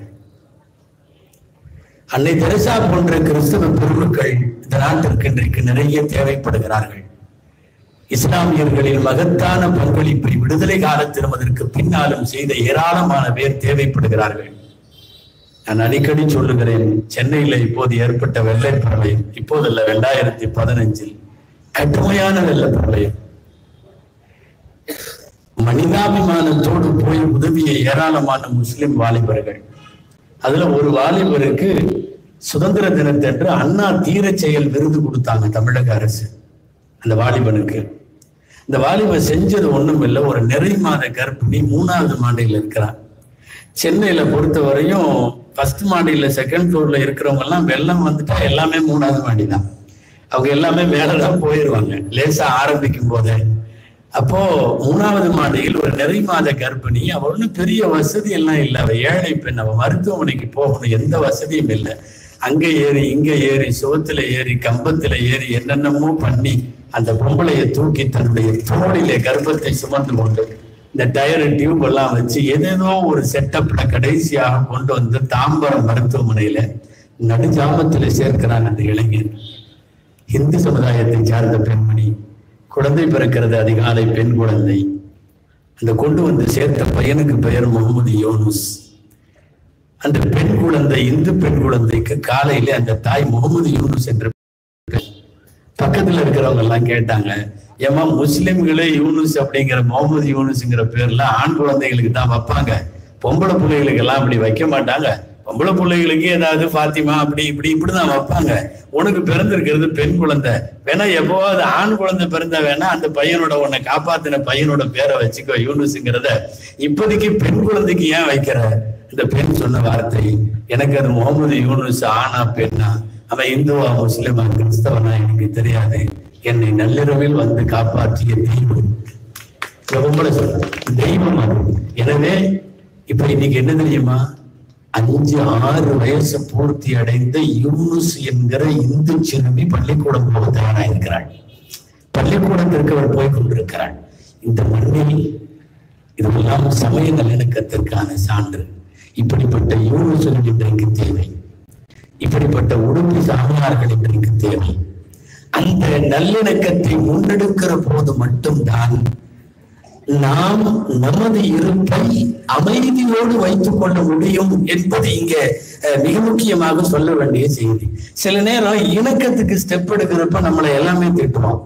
அன்னை தெரசா போன்ற கிறிஸ்தவ பெருமக்கள் இந்த நாட்டிற்கு இன்றைக்கு நிறைய தேவைப்படுகிறார்கள் இஸ்லாமியர்களின் மகத்தான பங்களிப்பை விடுதலை காலத்திலும் அதற்கு பின்னாலும் செய்த ஏராளமான பேர் தேவைப்படுகிறார்கள் நான் அடிக்கடி சொல்லுகிறேன் சென்னையில இப்போது ஏற்பட்ட வெள்ளை பிரளயம் இப்போதல்ல ரெண்டாயிரத்தி பதினஞ்சில் கடுமையான வெள்ள பிரளயம் மனிதாபிமானத்தோடு போய் உதவிய ஏராளமான முஸ்லிம் வாலிபர்கள் அதுல ஒரு வாலிபருக்கு சுதந்திர தினத்தன்று அண்ணா தீர செயல் விருது கொடுத்தாங்க தமிழக அரசு அந்த வாலிபனுக்கு இந்த வாலிபன் செஞ்சது ஒண்ணும் இல்லை ஒரு நிறை மாத கர்ப்பிணி மூணாவது மாடியில் இருக்கிறான் சென்னையில பொறுத்த வரையும் ஃபர்ஸ்ட் மாடியில செகண்ட் ஃப்ளோர்ல இருக்கிறவங்க எல்லாம் வெள்ளம் வந்துட்டா எல்லாமே மூணாவது மாடி தான் அவங்க எல்லாமே மேலதான் போயிடுவாங்க லேசா ஆரம்பிக்கும் போதே அப்போ மூணாவது மாடியில் ஒரு நிறை மாத கர்ப்பிணி அவ ஒன்றும் பெரிய வசதி எல்லாம் இல்லை அவ ஏழை பெண் அவ மருத்துவமனைக்கு போகணும் எந்த வசதியும் இல்லை அங்க ஏறி இங்க ஏறி சுவத்துல ஏறி கம்பத்துல ஏறி என்னென்னமோ பண்ணி அந்த பொம்பளையை தூக்கி தன்னுடைய தோளிலே கர்ப்பத்தை சுமந்து கொண்டு இந்த டயர் டியூப் எல்லாம் வச்சு ஏதேதோ ஒரு செட்டப்ல கடைசியாக கொண்டு வந்து தாம்பரம் மருத்துவமனையில நடுஜாமத்துல சேர்க்கிறான் அந்த இளைஞன் இந்து சமுதாயத்தை சார்ந்த பெண்மணி குழந்தை பிறக்கிறது அதிகாலை பெண் குழந்தை அந்த கொண்டு வந்து சேர்த்த பையனுக்கு பெயர் முகமது யோனுஸ் அந்த பெண் குழந்தை இந்து பெண் குழந்தைக்கு காலையிலே அந்த தாய் முகமது யூனுஸ் என்று பக்கத்துல இருக்கிறவங்க எல்லாம் கேட்டாங்க ஏமா முஸ்லிம்களே யூனுஸ் அப்படிங்கிற முகமது யூனுஸ்ங்கிற பேர்ல ஆண் குழந்தைகளுக்கு தான் வைப்பாங்க பொம்பளை பிள்ளைகளுக்கு எல்லாம் அப்படி வைக்க மாட்டாங்க பொம்பளை பிள்ளைகளுக்கு ஏதாவது ஃபாத்திமா அப்படி இப்படி இப்படிதான் வைப்பாங்க உனக்கு பிறந்திருக்கிறது பெண் குழந்தை வேணா எப்போவாது ஆண் குழந்தை பிறந்தா வேணா அந்த பையனோட உன்னை காப்பாத்தின பையனோட பேரை வச்சுக்கோ யூனுஸ்ங்கிறத இப்போதைக்கு பெண் குழந்தைக்கு ஏன் வைக்கிற இந்த பெண் சொன்ன வார்த்தை எனக்கு அது முகமது யூனுஸ் ஆனா பெண்ணா அவன் இந்துவா முஸ்லிமா கிறிஸ்தவனா எனக்கு தெரியாது என்னை நள்ளிரவில் வந்து காப்பாற்றிய தெய்வம் இந்த பொம்பளை சொல்ற தெய்வம் அது எனவே இப்ப இன்னைக்கு என்ன தெரியுமா அஞ்சு ஆறு வயசு பூர்த்தி அடைந்த யூனுஸ் என்கிற இந்து சிறுமி பள்ளிக்கூடம் போக தயாராயிருக்கிறாள் பள்ளிக்கூடத்திற்கு அவர் போய் கொண்டிருக்கிறாள் இந்த மண்ணில் இதெல்லாம் சமய நல்லிணக்கத்திற்கான சான்று இப்படிப்பட்ட யூனிவர்சல் இன்றைக்கு தேவை இப்படிப்பட்ட உடுப்பி சாமியார்கள் இன்றைக்கு தேவை அந்த நல்லிணக்கத்தை முன்னெடுக்கிற போது மட்டும்தான் நாம் நமது இருப்பை அமைதியோடு வைத்துக் கொள்ள முடியும் என்பது இங்க அஹ், மிக முக்கியமாக சொல்ல வேண்டிய செய்தி சில நேரம் இணக்கத்துக்கு ஸ்டெப் எடுக்கிறப்ப நம்மளை எல்லாமே திட்டுவோம்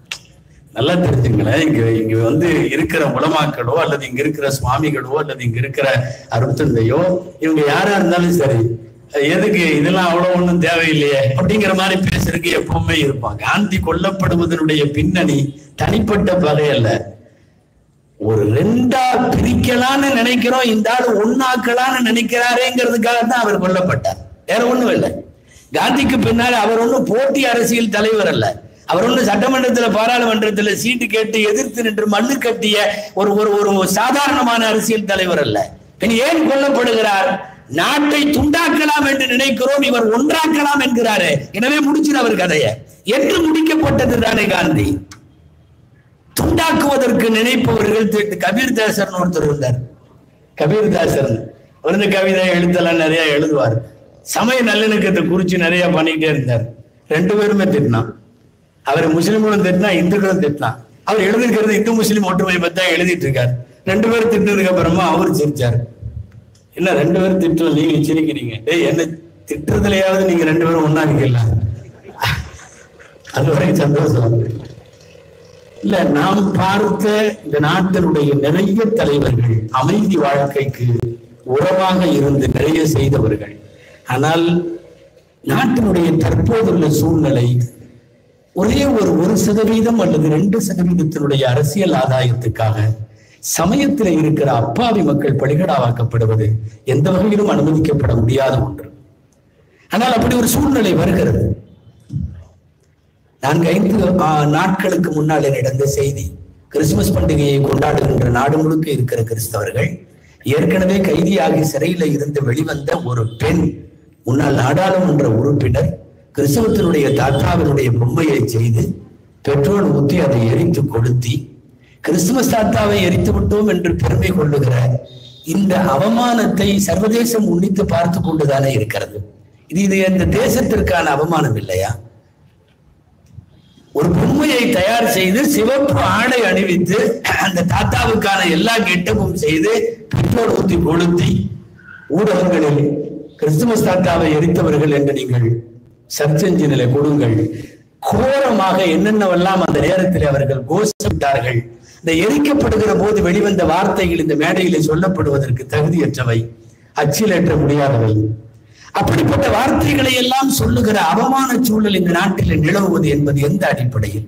நல்லா தெரிஞ்சுங்களேன் இங்க இங்க வந்து இருக்கிற உலமாக்களோ அல்லது இங்க இருக்கிற சுவாமிகளோ அல்லது இங்க இருக்கிற அருத்தந்தையோ இவங்க யாரா இருந்தாலும் சரி எதுக்கு இதெல்லாம் அவ்வளவு ஒண்ணும் தேவையில்லையே அப்படிங்கிற மாதிரி பேசுறதுக்கு எப்பவுமே இருப்பாங்க காந்தி கொல்லப்படுவதனுடைய பின்னணி தனிப்பட்ட பகை அல்ல ஒரு ரெண்டா பிரிக்கலாம்னு நினைக்கிறோம் இந்த ஆளு ஒன்னாக்கலாம்னு நினைக்கிறாரேங்கிறதுக்காக தான் அவர் கொல்லப்பட்டார் வேற ஒண்ணும் இல்லை காந்திக்கு பின்னால் அவர் ஒண்ணும் போட்டி அரசியல் தலைவர் அல்ல அவர் ஒண்ணும் சட்டமன்றத்துல பாராளுமன்றத்துல சீட்டு கேட்டு எதிர்த்து நின்று மண்ணு கட்டிய ஒரு ஒரு ஒரு சாதாரணமான அரசியல் தலைவர் அல்ல பின் ஏன் கொல்லப்படுகிறார் நாட்டை துண்டாக்கலாம் என்று நினைக்கிறோம் இவர் ஒன்றாக்கலாம் என்கிறாரு எனவே முடிச்சிரு அவர் கதையை என்று முடிக்கப்பட்டது தானே காந்தி துண்டாக்குவதற்கு நினைப்பவர்கள் தி- கபீர் தாசர்னு ஒருத்தர் இருந்தார் கபீர் தாசர் வந்து கவிதை எழுத்தெல்லாம் நிறைய எழுதுவார் சமய நல்லிணக்கத்தை குறிச்சு நிறைய பண்ணிக்கிட்டே இருந்தார் ரெண்டு பேருமே திட்டினான் அவர் முஸ்லிம்களும் திட்டினா இந்துக்களும் திட்டினான் அவர் எழுதிருக்கிறது இந்து முஸ்லிம் ஒற்றுமை பத்தி தான் எழுதிட்டு இருக்கார் ரெண்டு பேரும் திட்டினதுக்கு அப்புறமா அவர் சிரிச்சார் இல்ல ரெண்டு பேரும் திட்டம் நீங்க சிரிக்கிறீங்க டேய் என்ன திட்டுறதுலயாவது நீங்க ரெண்டு பேரும் ஒண்ணா இருக்கீங்களா அது வரைக்கும் சந்தோஷம் இல்ல நாம் பார்த்த இந்த நாட்டினுடைய நிறைய தலைவர்கள் அமைதி வாழ்க்கைக்கு உறவாக இருந்து நிறைய செய்தவர்கள் ஆனால் நாட்டினுடைய தற்போதுள்ள சூழ்நிலை ஒரே ஒரு ஒரு சதவீதம் அல்லது ரெண்டு சதவீதத்தினுடைய அரசியல் ஆதாயத்துக்காக சமயத்தில் இருக்கிற அப்பாவி மக்கள் பலிகடாவாக்கப்படுவது எந்த வகையிலும் அனுமதிக்கப்பட முடியாத ஒன்று ஆனால் அப்படி ஒரு சூழ்நிலை வருகிறது நான்கு ஐந்து ஆ, நாட்களுக்கு முன்னாலே நடந்த செய்தி கிறிஸ்துமஸ் பண்டிகையை கொண்டாடுகின்ற நாடு முழுக்க இருக்கிற கிறிஸ்தவர்கள் ஏற்கனவே கைதியாகி சிறையில இருந்து வெளிவந்த ஒரு பெண் முன்னாள் நாடாளுமன்ற உறுப்பினர் கிறிஸ்தவத்தினுடைய தாத்தாவினுடைய பொம்மையை செய்து பெட்ரோல் ஊற்றி அதை எரித்து கொளுத்தி கிறிஸ்துமஸ் தாத்தாவை எரித்து விட்டோம் என்று பெருமை கொள்ளுகிற இந்த அவமானத்தை சர்வதேசம் உன்னித்து பார்த்து கொண்டுதானே இருக்கிறது இது இது இந்த தேசத்திற்கான அவமானம் இல்லையா ஒரு பொம்மையை தயார் செய்து சிவப்பு ஆடை அணிவித்து அந்த தாத்தாவுக்கான எல்லா கெட்டப்பும் செய்து பெட்ரோல் ஊத்தி கொளுத்தி ஊடகங்களில் கிறிஸ்துமஸ் தாத்தாவை எரித்தவர்கள் என்று நீங்கள் சர்ச் என்ஜினில் கொடுங்கள் கோரமாக என்னென்னவெல்லாம் அந்த நேரத்தில் அவர்கள் கோஷமிட்டார்கள் இந்த எரிக்கப்படுகிற போது வெளிவந்த வார்த்தைகள் இந்த மேடையிலே சொல்லப்படுவதற்கு தகுதியற்றவை அச்சிலேற்ற முடியாதவை அப்படிப்பட்ட வார்த்தைகளை எல்லாம் சொல்லுகிற அவமான சூழல் இந்த நாட்டில் நிலவுவது என்பது எந்த அடிப்படையில்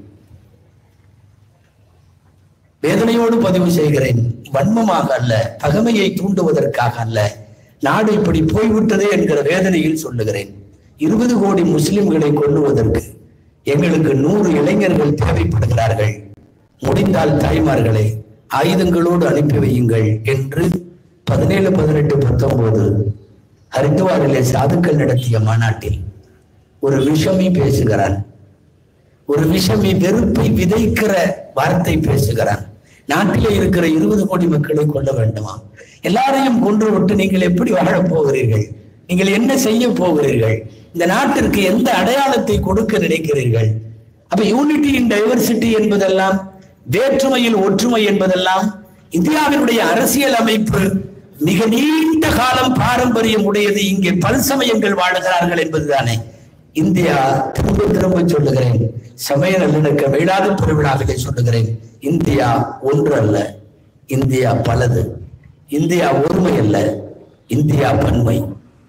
வேதனையோடு பதிவு செய்கிறேன் வன்மமாக அல்ல பகமையை தூண்டுவதற்காக அல்ல நாடு இப்படி போய்விட்டதே என்கிற வேதனையில் சொல்லுகிறேன் இருபது கோடி முஸ்லிம்களை கொல்லுவதற்கு எங்களுக்கு நூறு இளைஞர்கள் தேவைப்படுகிறார்கள் முடிந்தால் தாய்மார்களை ஆயுதங்களோடு அனுப்பி வையுங்கள் என்று பதினேழு பதினெட்டு பத்தொன்பது ஹரித்துவாரிலே சாதுக்கள் நடத்திய மாநாட்டில் ஒரு விஷமி பேசுகிறான் ஒரு விஷமி வெறுப்பை விதைக்கிற வார்த்தை பேசுகிறான் நாட்டிலே இருக்கிற இருபது கோடி மக்களை கொல்ல வேண்டுமா எல்லாரையும் கொன்று விட்டு நீங்கள் எப்படி வாழப் போகிறீர்கள் நீங்கள் என்ன செய்ய போகிறீர்கள் இந்த நாட்டிற்கு எந்த அடையாளத்தை கொடுக்க நினைக்கிறீர்கள் அப்ப யூனிட்டி இன் டைவர்சிட்டி என்பதெல்லாம் வேற்றுமையில் ஒற்றுமை என்பதெல்லாம் இந்தியாவினுடைய அரசியல் அமைப்பு மிக நீண்ட காலம் பாரம்பரியம் உடையது இங்கே பல்சமயங்கள் வாழுகிறார்கள் என்பதுதானே இந்தியா திரும்ப திரும்ப சொல்லுகிறேன் சமய நல்லிணக்க விழாத பெருவிழாவிலே சொல்லுகிறேன் இந்தியா ஒன்று அல்ல இந்தியா பலது இந்தியா ஒருமை அல்ல இந்தியா பன்மை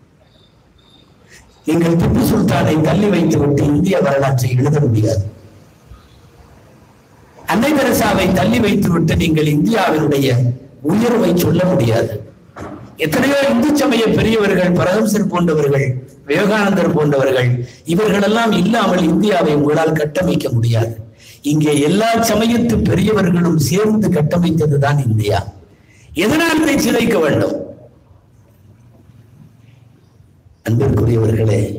நீங்கள் திப்பு சுல்தானை தள்ளி வைத்துவிட்டு இந்திய வரலாற்றை எழுத முடியாது அன்னை தெரசாவை தள்ளி வைத்துவிட்டு நீங்கள் இந்தியாவினுடைய உயர்வை சொல்ல முடியாது எத்தனையோ இந்து சமய பெரியவர்கள் பரமசர் போன்றவர்கள் விவேகானந்தர் போன்றவர்கள் இவர்களெல்லாம் இல்லாமல் இந்தியாவை உங்களால் கட்டமைக்க முடியாது இங்கே எல்லா சமயத்து பெரியவர்களும் சேர்ந்து கட்டமைத்ததுதான் இந்தியா எதனால் இதை சிதைக்க வேண்டும் அன்பிற்குரியவர்களே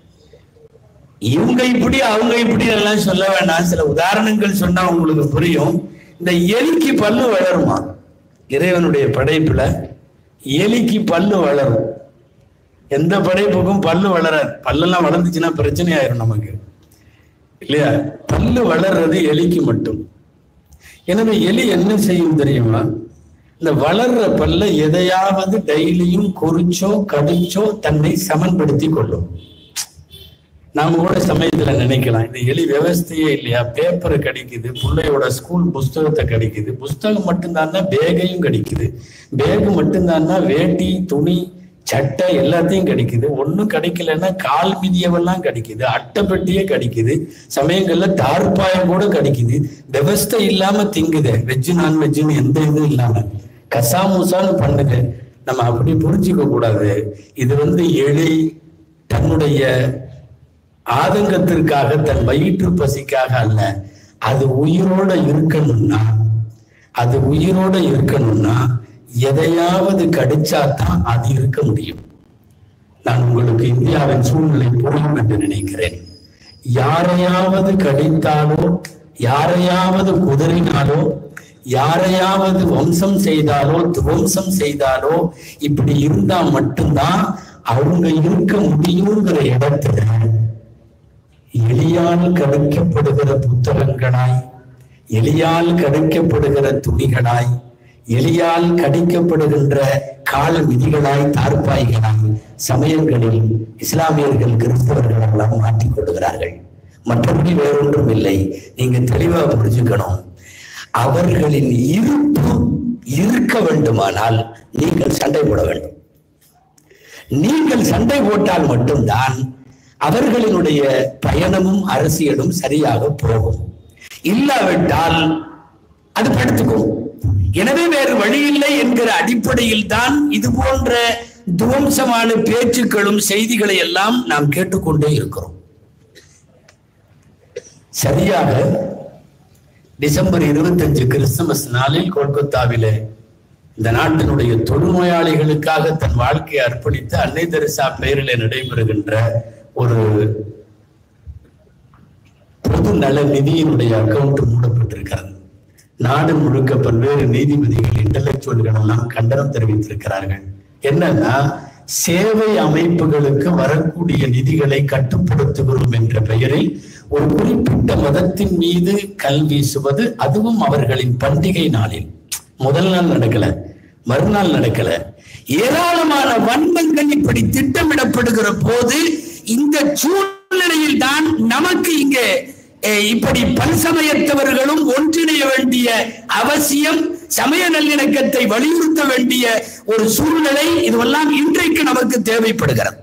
இவங்க இப்படி அவங்க இப்படி எல்லாம் சொல்ல வேண்டாம் சில உதாரணங்கள் சொன்னா உங்களுக்கு புரியும் இந்த எலிக்கு பல்லு வளருமா இறைவனுடைய படைப்புல எலிக்கு பல்லு வளரும் எந்த படைப்புக்கும் பல்லு வளராது பல்லெல்லாம் வளர்ந்துச்சுன்னா பிரச்சனை ஆயிரும் நமக்கு இல்லையா பல்லு வளர்றது எலிக்கு மட்டும் எனவே எலி என்ன செய்யும் தெரியுமா இந்த வளர்ற பல்ல எதையாவது டெய்லியும் குறிச்சோ கடிச்சோ தன்னை சமன்படுத்தி கொள்ளும் நாம கூட சமயத்துல நினைக்கலாம் இந்த எலி விவஸ்தையே இல்லையா பேப்பரை கடிக்குது பிள்ளையோட ஸ்கூல் புஸ்தகத்தை கடிக்குது புஸ்தகம் மட்டும்தான் பேகையும் கடிக்குது பேகு மட்டும்தான் வேட்டி துணி சட்டை எல்லாத்தையும் கடிக்குது ஒன்றும் கிடைக்கலன்னா கால் மிதியவெல்லாம் கடிக்குது அட்டைப்பெட்டியே கடிக்குது சமயங்கள்ல தார்பாயம் கூட கடிக்குது விவஸ்தை இல்லாம திங்குது வெஜ்ஜு நான்வெஜ்ஜுன்னு எந்த இதுவும் இல்லாம கசாமுசான்னு பண்ணுது நம்ம அப்படி புரிஞ்சுக்க கூடாது இது வந்து எலி தன்னுடைய ஆதங்கத்திற்காக தன் வயிற்று பசிக்காக அல்ல அது உயிரோட இருக்கணும்னா அது உயிரோட இருக்கணும்னா எதையாவது கடிச்சாதான் அது இருக்க முடியும் நான் உங்களுக்கு இந்தியாவின் சூழ்நிலை புரியும் என்று நினைக்கிறேன் யாரையாவது கடித்தாலோ யாரையாவது குதறினாலோ யாரையாவது வம்சம் செய்தாலோ துவம்சம் செய்தாலோ இப்படி இருந்தா மட்டும்தான் அவங்க இருக்க முடியுங்கிற இடத்துல எளியால் கடிக்கப்படுகிற புத்தகங்களாய் எளியால் கடிக்கப்படுகிற துணிகளாய் எளியால் கடிக்கப்படுகின்ற கால விதிகளாய் தார்ப்பாய்களாய் சமயங்களில் இஸ்லாமியர்கள் கிறிஸ்தவர்கள் எல்லாம் மாற்றிக் கொள்கிறார்கள் மற்றபடி வேறொன்றும் இல்லை நீங்க தெளிவா புரிஞ்சுக்கணும் அவர்களின் இருப்பு இருக்க வேண்டுமானால் நீங்கள் சண்டை போட வேண்டும் நீங்கள் சண்டை போட்டால் மட்டும்தான் அவர்களினுடைய பயணமும் அரசியலும் சரியாக போகும் இல்லாவிட்டால் அது படுத்துக்கும் எனவே வேறு வழி இல்லை என்கிற அடிப்படையில் தான் இது போன்ற துவம்சமான பேச்சுக்களும் செய்திகளை எல்லாம் நாம் கேட்டுக்கொண்டே இருக்கிறோம் சரியாக டிசம்பர் இருபத்தஞ்சு கிறிஸ்துமஸ் நாளில் கொல்கத்தாவிலே இந்த நாட்டினுடைய தொழுநோயாளிகளுக்காக தன் வாழ்க்கையை அர்ப்பணித்து அன்னை தெரசா பெயரிலே நடைபெறுகின்ற ஒரு பொது நல நிதியினுடைய அக்கவுண்ட் மூடப்பட்டிருக்கிறது நாடு முழுக்க பல்வேறு நீதிபதிகள் இன்டலெக்சுவல்கள் எல்லாம் கண்டனம் தெரிவித்திருக்கிறார்கள் என்னன்னா சேவை அமைப்புகளுக்கு வரக்கூடிய நிதிகளை கட்டுப்படுத்துகிறோம் என்ற பெயரில் ஒரு குறிப்பிட்ட மதத்தின் மீது கல் வீசுவது அதுவும் அவர்களின் பண்டிகை நாளில் முதல் நாள் நடக்கல மறுநாள் நடக்கல ஏராளமான வன்மங்கள் இப்படி திட்டமிடப்படுகிற போது இந்த சூழ்நிலையில் தான் நமக்கு இங்கே அஹ், இப்படி பல்சமயத்தவர்களும் ஒன்றிணைய வேண்டிய அவசியம் சமய நல்லிணக்கத்தை வலியுறுத்த வேண்டிய ஒரு சூழ்நிலை இதுவெல்லாம் இன்றைக்கு நமக்கு தேவைப்படுகிறது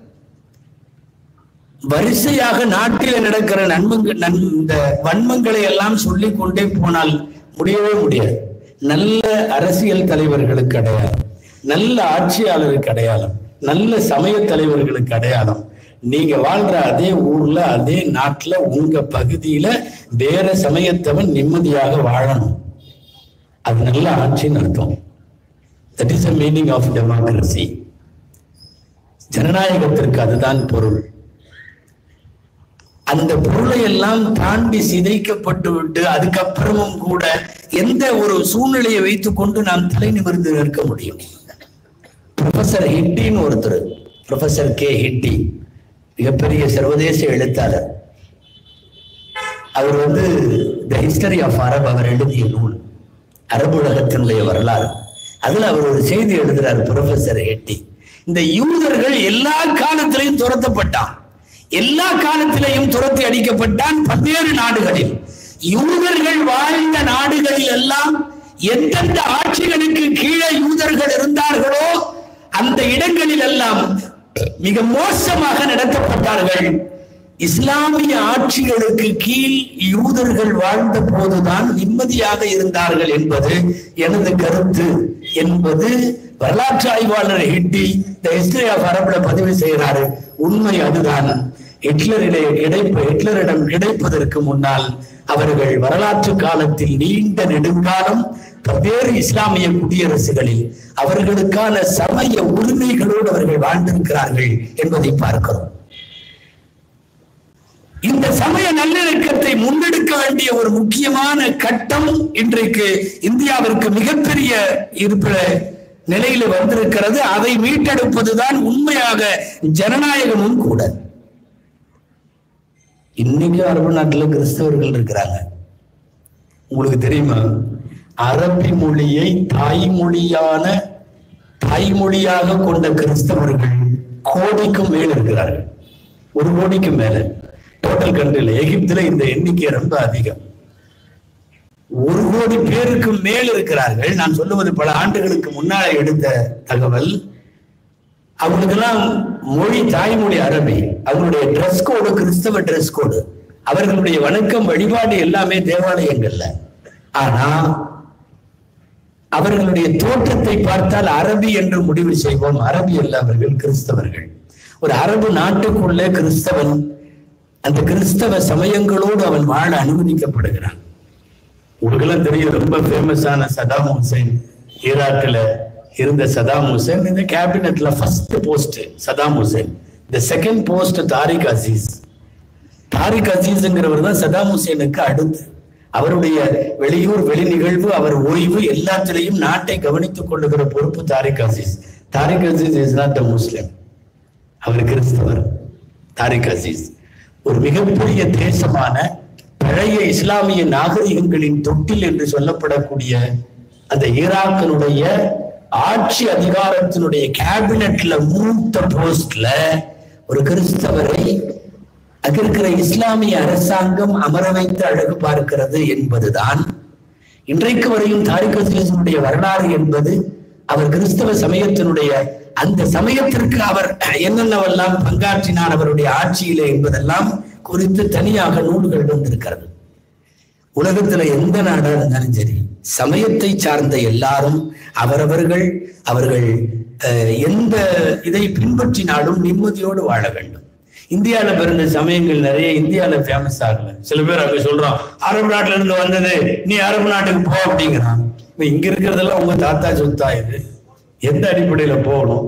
வரிசையாக நாட்டில் நடக்கிற நன்மங்க நன் இந்த வன்மங்களை எல்லாம் சொல்லிக் கொண்டே போனால் முடியவே முடியாது நல்ல அரசியல் தலைவர்களுக்கு அடையாளம் நல்ல ஆட்சியாளருக்கு அடையாளம் நல்ல சமய தலைவர்களுக்கு அடையாளம் நீங்க வாழ்ற அதே ஊர்ல அதே நாட்டுல உங்க பகுதியில வேற சமயத்தவன் நிம்மதியாக வாழணும் அது நல்ல ஆட்சின்னு அர்த்தம் that is the meaning of democracy ஜனநாயகத்திற்கு அதுதான் பொருள் அந்த பொருளை எல்லாம் தாண்டி சிதைக்கப்பட்டு விட்டு அதுக்கப்புறமும் கூட எந்த ஒரு சூழ்நிலையை வைத்துக் கொண்டு நாம் தலை நிமிர்ந்து நிற்க முடியும் ப்ரொஃபசர் ஹிட்டின்னு ஒருத்தர் ப்ரொஃபசர் கே ஹிட்டி மிகப்பெரிய சர்வதேச எழுத்தாளர் அவர் வந்து த ஹிஸ்டரி ஆஃப் அரப் அவர் எழுதிய நூல் அரபு உலகத்தினுடைய வரலாறு அதுல அவர் ஒரு செய்தி எழுதுறார் ப்ரொஃபசர் ஹெட்டி இந்த யூதர்கள் எல்லா காலத்திலையும் துரத்தப்பட்டான் எல்லா காலத்திலையும் துரத்தி அடிக்கப்பட்டான் பல்வேறு நாடுகளில் யூதர்கள் வாழ்ந்த நாடுகளில் எல்லாம் எந்தெந்த ஆட்சிகளுக்கு கீழே யூதர்கள் இருந்தார்களோ அந்த இடங்களில் எல்லாம் மிக மோசமாக நடத்தப்பட்டார்கள் இஸ்லாமிய ஆட்சிகளுக்கு கீழ் யூதர்கள் வாழ்ந்த போதுதான் நிம்மதியாக இருந்தார்கள் என்பது எனது கருத்து என்பது வரலாற்று ஆய்வாளர் ஹிட்டி த ஹிஸ்டரி ஆஃப் அரபுல பதிவு செய்கிறாரு உண்மை அதுதான் ஹிட்லரிலே கிடைப்ப ஹிட்லரிடம் கிடைப்பதற்கு முன்னால் அவர்கள் வரலாற்று காலத்தில் நீண்ட நெடுங்காலம் பல்வேறு இஸ்லாமிய குடியரசுகளில் அவர்களுக்கான சமய உரிமைகளோடு அவர்கள் வாழ்ந்திருக்கிறார்கள் என்பதை பார்க்கிறோம் இந்த சமய நல்லிணக்கத்தை முன்னெடுக்க வேண்டிய ஒரு முக்கியமான கட்டம் இன்றைக்கு இந்தியாவிற்கு மிகப்பெரிய இருப்பிட நிலையில வந்திருக்கிறது அதை மீட்டெடுப்பதுதான் உண்மையாக ஜனநாயகமும் கூட இன்னைக்கு அரபு நாட்டுல கிறிஸ்தவர்கள் இருக்கிறாங்க உங்களுக்கு தெரியுமா அரபி மொழியை தாய்மொழியான தாய்மொழியாக கொண்ட கிறிஸ்தவர்கள் கோடிக்கும் மேல் இருக்கிறார்கள் ஒரு கோடிக்கு மேல டோட்டல் கண்ட்ரில எகிப்துல இந்த எண்ணிக்கை ரொம்ப அதிகம் ஒரு கோடி பேருக்கு மேல் இருக்கிறார்கள் நான் சொல்லுவது பல ஆண்டுகளுக்கு முன்னால எடுத்த தகவல் அவங்களுக்கெல்லாம் மொழி தாய்மொழி அரபி அவங்களுடைய ட்ரெஸ் கோடு கிறிஸ்தவ ட்ரெஸ் கோடு அவர்களுடைய வணக்கம் வழிபாடு எல்லாமே தேவாலயங்கள்ல ஆனா அவர்களுடைய தோற்றத்தை பார்த்தால் அரபி என்று முடிவு செய்வோம் அரபி அல்ல அவர்கள் கிறிஸ்தவர்கள் ஒரு அரபு நாட்டுக்குள்ளே கிறிஸ்தவன் அந்த கிறிஸ்தவ சமயங்களோடு அவன் வாழ அனுமதிக்கப்படுகிறான் உங்களுக்கெல்லாம் தெரியும் ரொம்ப ஃபேமஸான சதாம் ஹுசைன் ஈராக்ல இருந்த சதாம் ஹுசைன் இந்த கேபினட்ல ஃபர்ஸ்ட் போஸ்ட் சதாம் ஹுசைன் இந்த second post Tariq Aziz Tariq அசீஸ்ங்கிறவர் தான் சதாம் ஹுசைனுக்கு அடுத்து அவருடைய வெளியூர் வெளி நிகழ்வு அவர் ஓய்வு எல்லாத்திலையும் நாட்டை கவனித்துக் கொள்ளுகிற பொறுப்பு Tariq Aziz Tariq Aziz is not the Muslim அவர் கிறிஸ்தவர் தாரிக் அசீஸ் ஒரு மிகப்பெரிய தேசமான பழைய இஸ்லாமிய நாகரிகங்களின் தொட்டில் என்று சொல்லப்படக்கூடிய அந்த ஈராக்கினுடைய ஆட்சி அதிகாரத்தினுடைய கேபினட்ல மூத்த போஸ்ட்ல ஒரு கிறிஸ்தவரை அங்க இருக்கிற இஸ்லாமிய அரசாங்கம் அமர வைத்து அழகு பார்க்கிறது என்பதுதான் இன்றைக்கு வரையும் தாரிக் அசீசனுடைய வரலாறு என்பது அவர் கிறிஸ்தவ சமயத்தினுடைய அந்த சமயத்திற்கு அவர் என்னென்னவெல்லாம் பங்காற்றினார் அவருடைய ஆட்சியிலே என்பதெல்லாம் குறித்து தனியாக நூல்கள் வந்திருக்கிறது உலகத்துல எந்த நாடா இருந்தாலும் சரி சமயத்தை சார்ந்த எல்லாரும் அவரவர்கள் அவர்கள் அஹ், எந்த இதை பின்பற்றினாலும் நிம்மதியோடு வாழ வேண்டும் இந்தியால பிறந்த சமயங்கள் நிறைய இந்தியால ஃபேமஸ் ஆகல சில பேர் அங்க சொல்றோம் அரபு நாட்டுல இருந்து வந்தது நீ அரபு நாட்டுக்கு போ அப்படிங்கிறான் இப்ப இங்க இருக்கிறதெல்லாம் உங்க தாத்தா சொத்தா இது எந்த அடிப்படையில போகணும்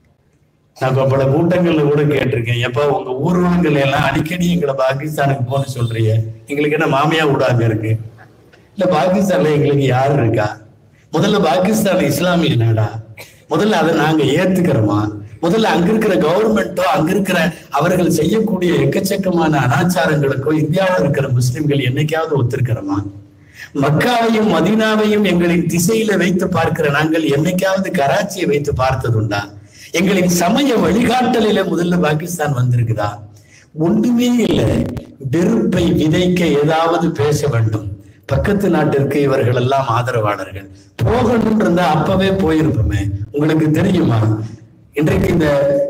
நான் இப்ப பல கூட்டங்கள்ல கூட கேட்டிருக்கேன் எப்ப உங்க ஊர்வலங்கள் எல்லாம் அடிக்கடி எங்களை பாகிஸ்தானுக்கு போன்னு சொல்றீங்க எங்களுக்கு என்ன மாமியா விடாம இருக்கு இல்ல பாகிஸ்தான்ல எங்களுக்கு யாரு இருக்கா முதல்ல பாகிஸ்தான் இஸ்லாமிய நாடா முதல்ல அதை நாங்க ஏத்துக்கிறோமா முதல்ல அங்க இருக்கிற கவர்மெண்ட்டோ அங்க இருக்கிற அவர்கள் செய்யக்கூடிய எக்கச்சக்கமான அனாச்சாரங்களுக்கோ இந்தியாவில் இருக்கிற முஸ்லிம்கள் என்னைக்காவது ஒத்திருக்கிறோமா மக்காவையும் மதீனாவையும் எங்களின் திசையில வைத்து பார்க்கிற நாங்கள் என்னைக்காவது கராச்சியை வைத்து பார்த்ததுண்டா எங்களின் சமய வழிகாட்டலில முதல்ல பாகிஸ்தான் வந்திருக்குதா ஒன்றுமே இல்லை வெறுப்பை விதைக்க ஏதாவது பேச வேண்டும் பக்கத்து நாட்டிற்கு இவர்கள் எல்லாம் ஆதரவாளர்கள் போகணும் இருந்தா அப்பவே போயிருப்போமே உங்களுக்கு தெரியுமா இன்றைக்கு இந்த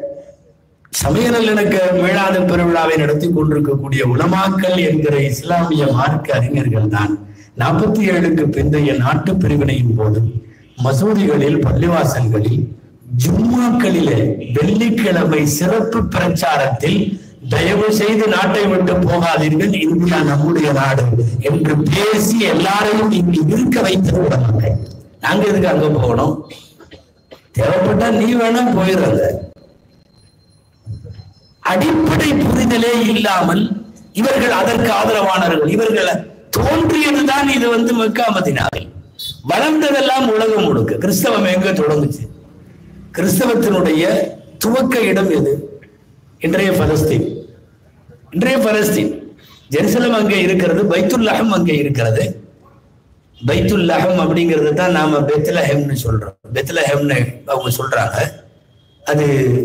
சமய நல்லிணக்க மீளாத பெருவிழாவை நடத்தி கொண்டிருக்கக்கூடிய உலமாக்கல் என்கிற இஸ்லாமிய மார்க்க அறிஞர்கள் தான் நாற்பத்தி ஏழுக்கு பிந்தைய நாட்டு பிரிவினையின் போது மசூதிகளில் பள்ளிவாசல்களில் ஜும்மாக்களிலே வெள்ளிக்கிழமை சிறப்பு பிரச்சாரத்தில் தயவு செய்து நாட்டை விட்டு போகாதீர்கள் இந்தியா நம்முடைய நாடு என்று பேசி எல்லாரையும் இங்கு இருக்க வைத்தது உலமாக்கல் நாங்க எதுக்கு அங்க போகணும் தேவைப்பட்டா நீ வேணா போயிடுறாங்க அடிப்படை புரிதலே இல்லாமல் இவர்கள் அதற்கு ஆதரவானவர்கள் இவர்கள் தோன்றியதுதான் இது வந்து மக்கா மதினாவில் வளர்ந்ததெல்லாம் உலகம் முழுக்க கிறிஸ்தவம் எங்க தொடங்குச்சு கிறிஸ்தவத்தினுடைய துவக்க இடம் எது இன்றைய பலஸ்தீன் இன்றைய பலஸ்தீன் ஜெருசலம் அங்கே இருக்கிறது பைத்துல்லஹம் அங்கே இருக்கிறது பைத்துல்லஹம் அப்படிங்கிறது தான் நாம பெத்லஹெம்னு சொல்றோம் பெத்லஹெம்னு அவங்க சொல்றாங்க அது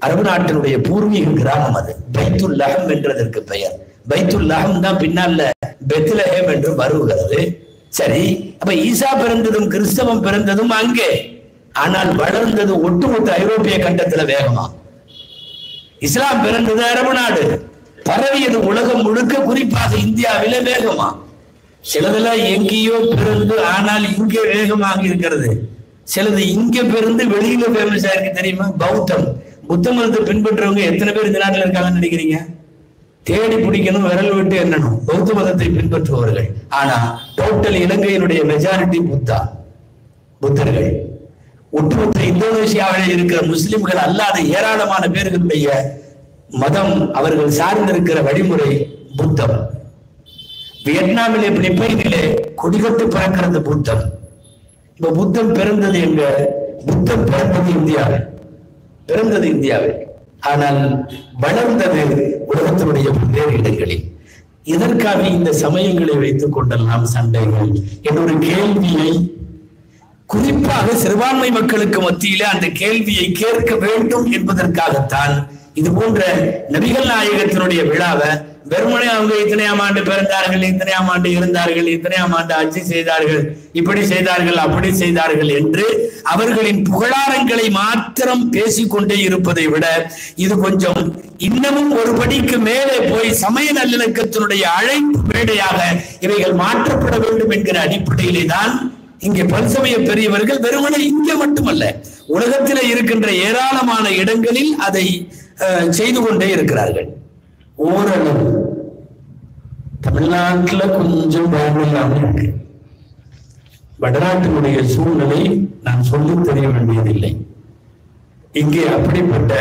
அரபு நாட்டினுடைய பூர்வீக கிராமம் அது பைத்துல் லஹம் என்றதற்கு பெயர் பைத்துல் லஹம் தான் பின்னால பெத்லஹேம் என்று வருகிறது சரி அப்ப ஈசா பிறந்ததும் கிறிஸ்தவம் பிறந்ததும் அங்கே ஆனால் வளர்ந்தது ஒட்டுமொத்த ஐரோப்பிய கண்டத்துல வேகமா இஸ்லாம் பிறந்தது அரபு நாடு பரவியது உலகம் முழுக்க குறிப்பாக இந்தியாவில வேகமா சிலதெல்லாம் எங்கேயோ பிறந்து ஆனால் இங்கே வேகமாக இருக்கிறது சிலது இங்க பிறந்து வெளியில ஃபேமஸா இருக்கு தெரியுமா பௌத்தம் புத்த மதத்தை பின்பற்றவங்க எத்தனை பேர் இந்த நாட்டுல இருக்காங்கன்னு நினைக்கிறீங்க தேடி பிடிக்கணும் விரல் விட்டு எண்ணணும் பௌத்த மதத்தை பின்பற்றுபவர்கள் ஆனா டோட்டல் இலங்கையினுடைய மெஜாரிட்டி புத்தா புத்தர்கள் ஒட்டுமொத்த இந்தோனேசியாவில் இருக்கிற முஸ்லிம்கள் அல்லாத ஏராளமான பேர்களுடைய மதம் அவர்கள் சார்ந்திருக்கிற வழிமுறை புத்தம் வியட்நாமிலே பிலிப்பைனிலே கொடிகட்டு பிறக்கிறது புத்தம் இப்ப புத்தம் பிறந்தது எங்க புத்தம் பிறந்தது இந்தியாவில் பிறந்தது இந்தியாவில் ஆனால் வளர்ந்தது உலகத்தினுடைய பல்வேறு இடங்களில் இதற்காக இந்த சமயங்களை வைத்துக் கொண்டெல்லாம் சண்டைகள் என்னொரு கேள்வியை குறிப்பாக சிறுபான்மை மக்களுக்கு மத்தியிலே அந்த கேள்வியை கேட்க வேண்டும் என்பதற்காகத்தான் இது போன்ற நபிகள் நாயகத்தினுடைய விழாவை வெறுமனே அவங்க இத்தனையாம் ஆண்டு பிறந்தார்கள் இத்தனையாம் ஆண்டு இருந்தார்கள் இத்தனையாம் ஆண்டு ஆட்சி செய்தார்கள் இப்படி செய்தார்கள் அப்படி செய்தார்கள் என்று அவர்களின் புகழாரங்களை மாத்திரம் பேசிக்கொண்டே இருப்பதை விட இது கொஞ்சம் இன்னமும் ஒரு படிக்கு மேலே போய் சமய நல்லிணக்கத்தினுடைய அழைப்பு மேடையாக இவைகள் மாற்றப்பட வேண்டும் என்கிற அடிப்படையிலே தான் இங்கே பல்சமய பெரியவர்கள் வெறுமனே இங்கே மட்டுமல்ல உலகத்தில் இருக்கின்ற ஏராளமான இடங்களில் அதை அஹ், செய்து கொண்டே இருக்கிறார்கள் ஓரளவு தமிழ்நாட்டுல கொஞ்சம் பயமில்லாம இருக்கு வடநாட்டினுடைய சூழ்நிலை நான் சொல்லி தெரிய வேண்டியதில்லை இங்கே அப்படிப்பட்ட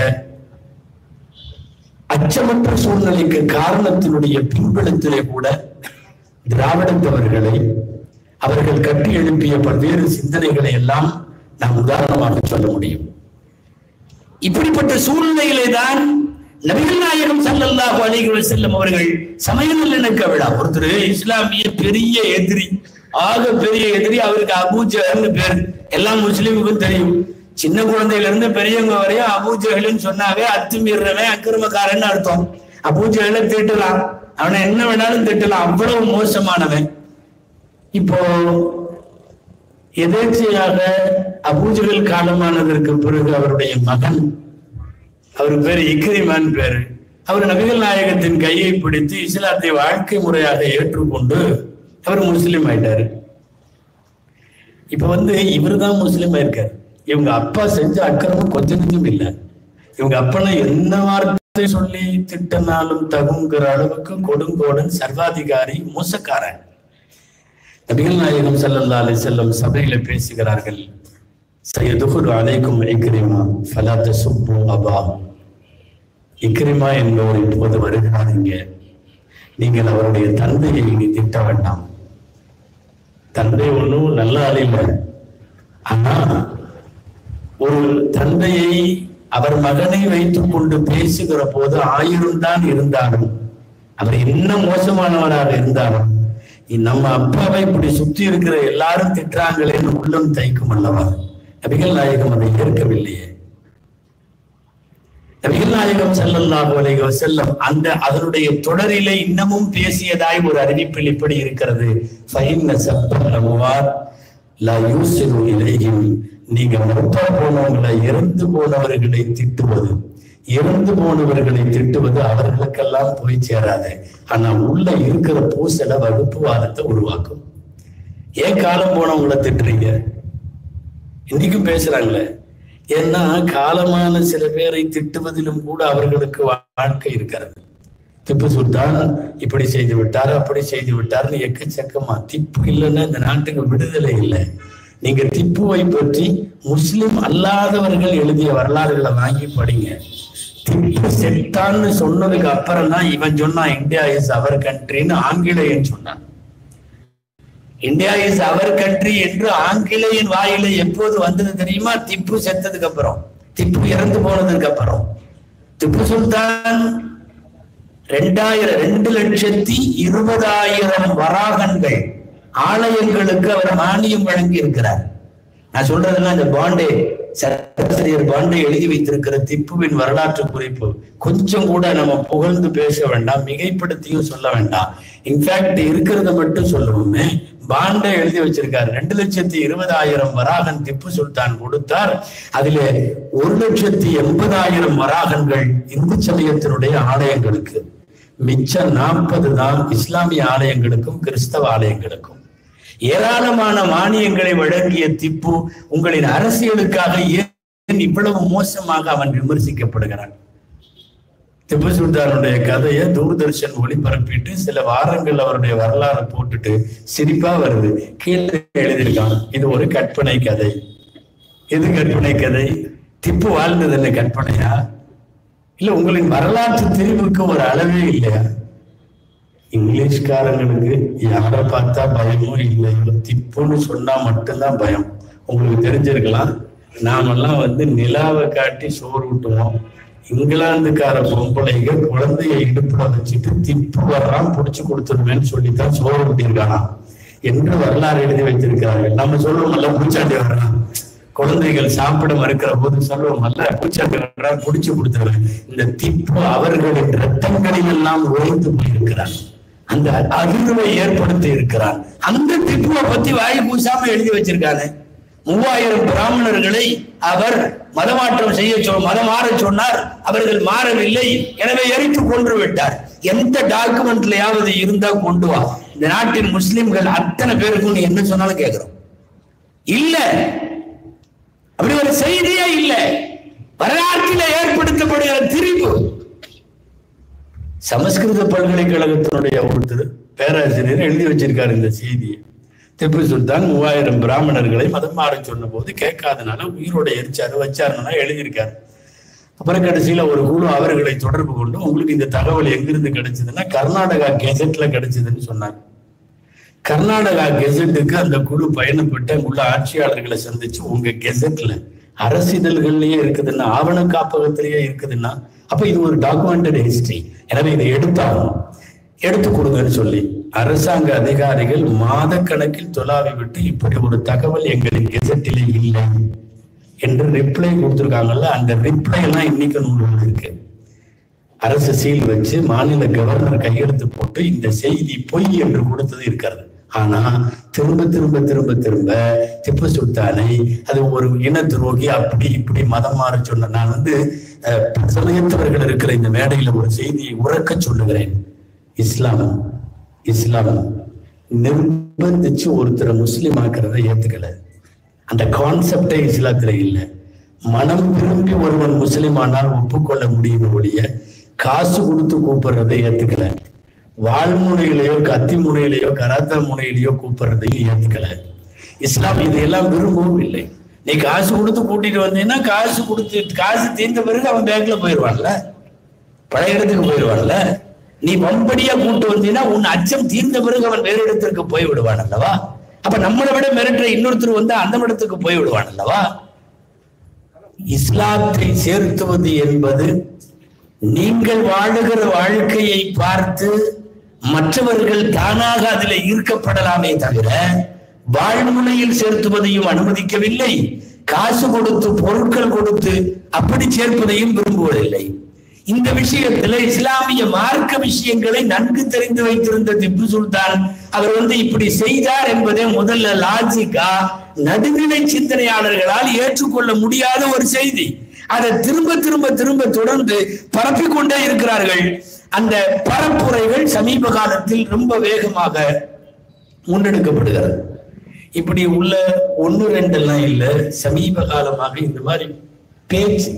அச்சமற்ற சூழ்நிலைக்கு காரணத்தினுடைய பின்புலத்திலே கூட திராவிடத்தவர்களை அவர்கள் கட்டி எழுப்பிய பல்வேறு சிந்தனைகளை எல்லாம் நாம் உதாரணமாக சொல்ல முடியும் இப்படிப்பட்ட சூழ்நிலையிலே தான் நபிகள் நாயகம் ஸல்லல்லாஹு அலைஹி வஸல்லம் அவர்கள் சமய நல்லிணக்க விழா ஒருத்தர் இஸ்லாமிய பெரிய எதிரி ஆக பெரிய எதிரி அவருக்கு அபூ ஜஹல்னு பேர் எல்லா முஸ்லீமுக்கும் தெரியும் சின்ன குழந்தையில இருந்து பெரியவங்க வரையும் அபூ ஜஹல்னு சொன்னாவே அத்துமீறவன் அக்கிரமக்காரன் அர்த்தம் அபூ ஜஹலை திட்டலாம் அவனை என்ன வேணாலும் திட்டலாம் அவ்வளவு மோசமானவன் இப்போ எதேச்சையாக அபூஜகல் காலமானதற்கு பிறகு அவருடைய மகன் அவர் பேர் இக்ரிமான் பேரு அவர் நபிகள் நாயகத்தின் கையை பிடித்து இஸ்லாத்தை வாழ்க்கை முறையாக ஏற்றுக்கொண்டு அவர் முஸ்லீம் ஆயிட்டாரு இப்ப வந்து இவர் தான் முஸ்லீம் ஆயிருக்காரு இவங்க அப்பா செஞ்ச அக்கிரமம் கொஞ்சம் கொஞ்சம் இல்லை இவங்க அப்பனை என்ன வார்த்தை சொல்லி திட்டினாலும் தகுங்கிற அளவுக்கு கொடுங்கோடன் சர்வாதிகாரி மோசக்காரன் நபிகள் நாயகம் ஸல்லல்லாஹு அலைஹி வஸல்லம் சபையில பேசுகிறார்கள் சையதுகுரு அலைக்கும் இக்ரிமா ஃபலா தசுப்பு அபா இக்ரிமா என்பவர் இப்போது வருகிறார் இங்கே நீங்கள் அவருடைய தந்தையை இனி திட்ட வேண்டாம் தந்தை ஒன்றும் நல்ல ஆள் இல்லை ஆனா ஒரு தந்தையை அவர் மகனை வைத்துக் கொண்டு பேசுகிற போது ஆயிரம் தான் இருந்தாலும் அவர் என்ன மோசமானவராக இருந்தாலும் நம்ம அப்பாவை இப்படி சுத்தி இருக்கிற எல்லாரும் திட்டுறாங்களேன்னு உள்ளம் தைக்கும் அல்லவா நபிகள் நாயகம் அதை ஏற்கவில்லையே நபிகள் நாயகம் ஸல்லல்லாஹு அலைஹி வஸல்லம் அந்த அதனுடைய தொடரிலே இன்னமும் பேசியதாய் ஒரு அறிவிப்பில் இப்படி இருக்கிறது ஃபைன்ன சப்பல் அம்வார் லா யூசிரு இலைஹிம் நீங்க மொத்தா போனவங்களை இறந்து போனவர்களை திட்டுவது இறந்து போனவர்களை திட்டுவது அவர்களுக்கெல்லாம் போய் சேராது ஆனா உள்ள இருக்கிற பூசல வகுப்புவாதத்தை உருவாக்கும் ஏன் காலம் போனவங்களை திட்டுறீங்க இன்னைக்கும் பேசுறாங்களே ஏன்னா காலமான சில பேரை திட்டுவதிலும் கூட அவர்களுக்கு வாழ்க்கை இருக்கிறது திப்பு சுல்தான் இப்படி செய்து விட்டார் அப்படி செய்து விட்டார்னு எக்கச்சக்கமா திப்பு இல்லைன்னா இந்த நாட்டுக்கு விடுதலை இல்லை நீங்க திப்புவை பற்றி முஸ்லிம் அல்லாதவர்கள் எழுதிய வரலாறுகளை வாங்கி படிங்க திப்பு செத்தான்னு சொன்னதுக்கு அப்புறம் தான் இவன் சொன்னான் இந்தியா இஸ் அவர் கண்ட்ரின்னு ஆங்கிலேயன் சொன்னான் இந்தியா இஸ் அவர் கண்ட்ரி என்று ஆங்கிலேயன் வாயில எப்போது வந்தது தெரியுமா திப்பு செத்ததுக்கு அப்புறம் திப்பு இறந்து போனதுக்கு அப்புறம் திப்பு சுல்தான் ரெண்டாயிரம் ரெண்டு லட்சத்தி இருபதாயிரம் வராகன்கள் ஆலயங்களுக்கு அவர் மானியம் வழங்கி இருக்கிறார் நான் சொல்றதெல்லாம் இந்த பாண்டே சராசிரியர் பாண்டே எழுதி வைத்திருக்கிற திப்புவின் வரலாற்று குறிப்பு கொஞ்சம் கூட நம்ம புகழ்ந்து பேச வேண்டாம் மிகைப்படுத்தியும் சொல்ல வேண்டாம் இன்ஃபேக்ட் இருக்கிறத மட்டும் சொல்லுவோமே பாண்டே எழுதி வச்சிருக்காரு ரெண்டு லட்சத்தி இருபதாயிரம் வராகன் திப்பு சுல்தான் கொடுத்தார் அதிலே ஒரு லட்சத்தி எண்பதாயிரம் வராகன்கள் இந்து சமயத்தினுடைய ஆலயங்களுக்கு மிச்சம் நாற்பது தான் இஸ்லாமிய ஆலயங்களுக்கும் கிறிஸ்தவ ஆலயங்களுக்கும் ஏராளமான மானியங்களை வழங்கிய திப்பு உங்களின் அரசியலுக்காக ஏன் இவ்வளவு மோசமாக அவன் விமர்சிக்கப்படுகிறான் திப்பு சுல்தானுடைய கதையை தூர்தர்ஷன் ஒளிபரப்பிட்டு சில வாரங்கள் அவருடைய வரலாறு போட்டுட்டு சிரிப்பா வருது கீழே எழுதியிருக்கான் இது ஒரு கற்பனை கதை எது கற்பனை கதை திப்பு வாழ்ந்தது என்ன கற்பனையா இல்ல உங்களின் வரலாற்று தெரிவுக்கு ஒரு அளவே இல்லையா இங்கிலீஷ்காரங்களுக்கு யாரை பார்த்தா பயமோ இல்லையோ திப்புன்னு சொன்னா மட்டும்தான் பயம் உங்களுக்கு தெரிஞ்சிருக்கலாம் நாமெல்லாம் வந்து நிலாவை காட்டி சோறு ஊட்டுவோம் இங்கிலாந்துக்கார பொம்பளைங்க குழந்தைய இடுப்புல வச்சுட்டு திப்பு வர்றான் புடிச்சு கொடுத்துருவேன்னு சொல்லித்தான் சோறு ஊட்டியிருக்கானா என்று வரலாறு எழுதி வைத்திருக்கிறார்கள் நம்ம சொல்லுவோம்ல பூச்சாண்டி வர்றான் குழந்தைகள் சாப்பிட மறுக்கிற போது சொல்லுவோம்ல பூச்சாண்டி வர்றான் புடிச்சு கொடுத்துருவேன் இந்த திப்பு அவர்களின் ரத்தங்களில் எல்லாம் உறைந்து போயிருக்கிறான் அந்த அதிர்வை ஏற்படுத்தி இருக்கிறான் அந்த திப்புவை பத்தி வாய் பூசாம எழுதி வச்சிருக்காரு மூவாயிரம் பிராமணர்களை அவர் மதமாற்றம் செய்ய சொ மதம் மாற சொன்னார் அவர்கள் மாறவில்லை எனவே எரித்து கொன்று விட்டார் எந்த டாக்குமெண்ட்லயாவது இருந்தா கொண்டு வா இந்த நாட்டின் முஸ்லிம்கள் அத்தனை பேருக்கும் நீ என்ன சொன்னாலும் கேட்கிறோம் இல்ல அப்படி ஒரு செய்தியே இல்ல வரலாற்றில் ஏற்படுத்தப்படுகிற திரிப்பு சமஸ்கிருத பல்கலைக்கழகத்தினுடைய ஒருத்தர் பேராசிரியர் எழுதி வச்சிருக்காரு இந்த செய்தியை திப்பு சுல்தான் மூவாயிரம் பிராமணர்களை மதம் மாற சொன்ன போது கேட்காதனால உயிரோட எரிச்சாரு வச்சாருன்னா எழுதியிருக்காரு அப்புறம் கடைசியில ஒரு குழு அவர்களை தொடர்பு கொண்டு உங்களுக்கு இந்த தகவல் எங்கிருந்து கிடைச்சதுன்னா கர்நாடகா கெசட்ல கிடைச்சதுன்னு சொன்னாங்க கர்நாடகா கெசட்டுக்கு அந்த குழு பயணப்பட்டு அங்குள்ள ஆட்சியாளர்களை சந்திச்சு உங்க கெசட்ல அரசிதழ்கள்லயே இருக்குதுன்னா ஆவண காப்பகத்திலேயே இருக்குதுன்னா அப்ப இது ஒரு டாக்குமெண்டட் ஹிஸ்டரி எனவே இதை எடுத்தாகணும் எடுத்து கொடுங்கன்னு சொல்லி அரசாங்க அதிகாரிகள் மாத கணக்கில் தொலாவி விட்டு இப்படி ஒரு தகவல் எங்களின் கெசட்டிலே இல்லை என்று ரிப்ளை கொடுத்துருக்காங்கல்ல அந்த ரிப்ளை எல்லாம் இன்னைக்கு நூல் இருக்கு அரசு சீல் வச்சு மாநில கவர்னர் கையெழுத்து போட்டு இந்த செய்தி பொய் என்று கொடுத்தது இருக்கிறது ஆனா திரும்ப திரும்ப திரும்ப திரும்ப திப்பு சுல்தானை அது ஒரு இன துரோகி அப்படி இப்படி மதம் மாற சொன்ன நான் வந்து அஹ், சமயத்தவர்கள் இருக்கிற இந்த மேடையில ஒரு செய்தியை உறக்க சொல்லுகிறேன் இஸ்லாம் இஸ்லாம் நிர்பந்திச்சு ஒருத்தரை முஸ்லீம் ஆக்குறதை ஏத்துக்கல அந்த கான்செப்டே இஸ்லாத்துல இல்லை மனம் விரும்பி ஒருவன் முஸ்லிம் ஆனால் ஒப்புக்கொள்ள முடியும் ஒழிய காசு கொடுத்து கூப்பிடுறதை ஏத்துக்கல வாழ்முனையிலேயோ கத்தி முனையிலேயோ கராத்தா முனையிலேயோ கூப்பிடுறதையும் ஏத்துக்கல இஸ்லாம் இதையெல்லாம் விரும்பவும் இல்லை நீ காசு கொடுத்து கூட்டிட்டு வந்தீங்கன்னா காசு கொடுத்து காசு தீர்ந்த பிறகு அவன் பேங்க்ல போயிடுவான்ல பழைய இடத்துக்கு போயிடுவான்ல நீ வம்படியா கூட்டு வந்தீங்கன்னா உன் அச்சம் தீர்ந்த பிறகு அவன் வேறு இடத்திற்கு போய் விடுவான் அல்லவா அப்ப நம்மளை விட மிரட்டுற இன்னொருத்தர் வந்து அந்த இடத்துக்கு போய் விடுவான் அல்லவா இஸ்லாத்தை சேர்த்துவது என்பது நீங்கள் வாழுகிற வாழ்க்கையை பார்த்து மற்றவர்கள் தானாக அதில் ஈர்க்கப்படலாமே தவிர வாழ்முனையில் சேர்த்துவதையும் அனுமதிக்கவில்லை காசு கொடுத்து பொருட்கள் கொடுத்து அப்படி சேர்ப்பதையும் விரும்புவதில்லை இந்த விஷயத்துல இஸ்லாமிய மார்க்க விஷயங்களை நன்கு தெரிந்து வைத்திருந்த திப்பு சுல்தான் அவர் வந்து இப்படி செய்தார் என்பதே முதல்ல லாஜிக்கா நடுநிலை சிந்தனையாளர்களால் ஏற்றுக்கொள்ள முடியாத ஒரு செய்தி அதை திரும்ப திரும்ப திரும்ப தொடர்ந்து பரப்பிக் கொண்டே இருக்கிறார்கள் அந்த பரப்புரைகள் சமீப காலத்தில் ரொம்ப வேகமாக முன்னெடுக்கப்படுகிறது இப்படி உள்ள ஒன்னு ரெண்டு எல்லாம் இல்ல சமீப காலமாக இந்த மாதிரி பேச்சு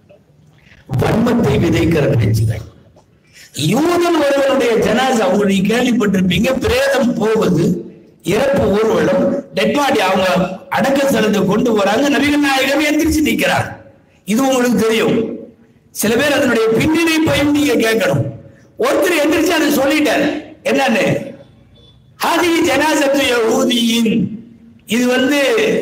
வன்மத்தை விதைக்கிற பேச்சுகள் யூதன் ஒருவனுடைய ஜனாசா அவங்க நீங்க கேள்விப்பட்டிருப்பீங்க பிரேதம் போவது இறப்பு ஊர்வலம் டெட் பாடி அவங்க அடக்க ஸ்தலத்தை கொண்டு போறாங்க நபிகள் நாயகம் எந்திரிச்சு நிக்கிறார் இது உங்களுக்கு தெரியும் சில பேர் அதனுடைய பின்னிணைப்பையும் நீங்க கேட்கணும் ஒருத்தர் எந்திரிச்சு அதை சொல்லிட்டார் என்னன்னு ஹாதி ஜனாசத்து யஹூதியின் இது வந்து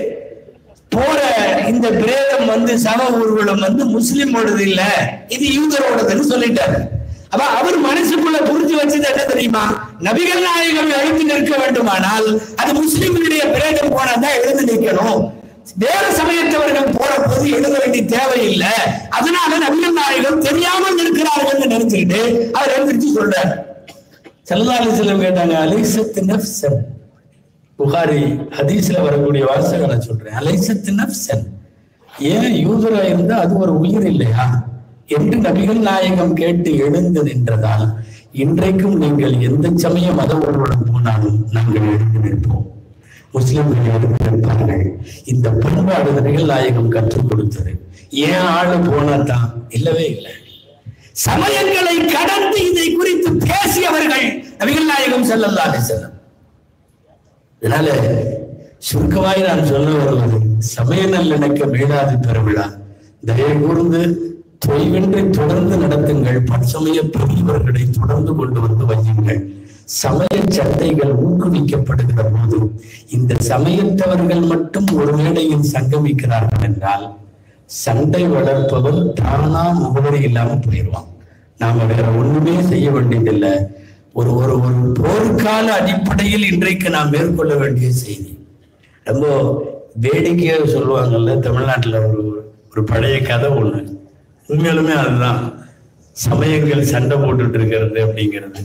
போற இந்த பிரேதம் வந்து சவ ஊர்வலம் வந்து முஸ்லிமோடது இல்ல இது யூதரோடதுன்னு சொல்லிட்டாரு அப்ப அவர் மனசுக்குள்ள புரிஞ்சு வச்சது என்ன தெரியுமா நபிகள் நாயகம் எழுந்து நிற்க வேண்டுமானால் அது முஸ்லிம்களுடைய பிரேதம் போனா தான் எழுந்து நிற்கணும் வேறு சமயத்தவர்கள் போற போது எழுத வேண்டிய தேவையில்லை அதனால நபிகள் நாயகம் தெரியாமல் இருக்கிறார்கள் நினைச்சுக்கிட்டு அவர் எழுந்திருச்சு சொல்றாரு செல்லதாலி செல்லம் கேட்டாங்க அலைசத்து நப்சன் புகாரி ஹதீஸ்ல வரக்கூடிய வாசகம் நான் சொல்றேன் அலைசத்து நப்சன் ஏன் யூதரா இருந்தா அது ஒரு உயிர் இல்லையா என்று நபிகள் நாயகம் கேட்டு எழுந்து நின்றதால் இன்றைக்கும் நீங்கள் எந்த சமய மத உறவுடன் போனாலும் நாங்கள் எழுந்து நிற்போம் முஸ்லிம்கள் எழுந்து நிற்பார்கள் இந்த பண்பாடு நபிகள் நாயகம் கற்றுக் கொடுத்தது ஏன் ஆளு போனா தான் இல்லவே இல்லை சமயங்களை கடந்து இதை குறித்து பேசியவர்கள் நபிகள் நாயகம் ஸல்லல்லாஹு அலைஹி வஸல்லம் இதனால சுருக்கமாய் நான் சொல்ல வருவது சமய நல்லிணக்க மீளாது பெருவிழா தயவு கூர்ந்து தொய்வின்றி தொடர்ந்து நடத்துங்கள் பற்சமய பெரியவர்களை தொடர்ந்து கொண்டு வந்து வையுங்கள் சமய சட்டைகள் ஊக்குவிக்கப்படுகிற போது இந்த சமயத்தவர்கள் மட்டும் ஒரு மேடையில் சங்கமிக்கிறார்கள் என்றால் சண்டை வளர்ப்பவன் தானா முகவரி இல்லாம போயிடுவான் நாம வேற ஒண்ணுமே செய்ய வேண்டியதில்லை ஒரு ஒரு ஒரு போர்க்கால அடிப்படையில் இன்றைக்கு நாம் மேற்கொள்ள வேண்டிய செய்தி ரொம்ப வேடிக்கையா சொல்லுவாங்கல்ல தமிழ்நாட்டுல ஒரு ஒரு பழைய கதை ஒண்ணு உண்மையாலுமே அதுதான் சமயங்கள் சண்டை போட்டுட்டு இருக்கிறது அப்படிங்கிறது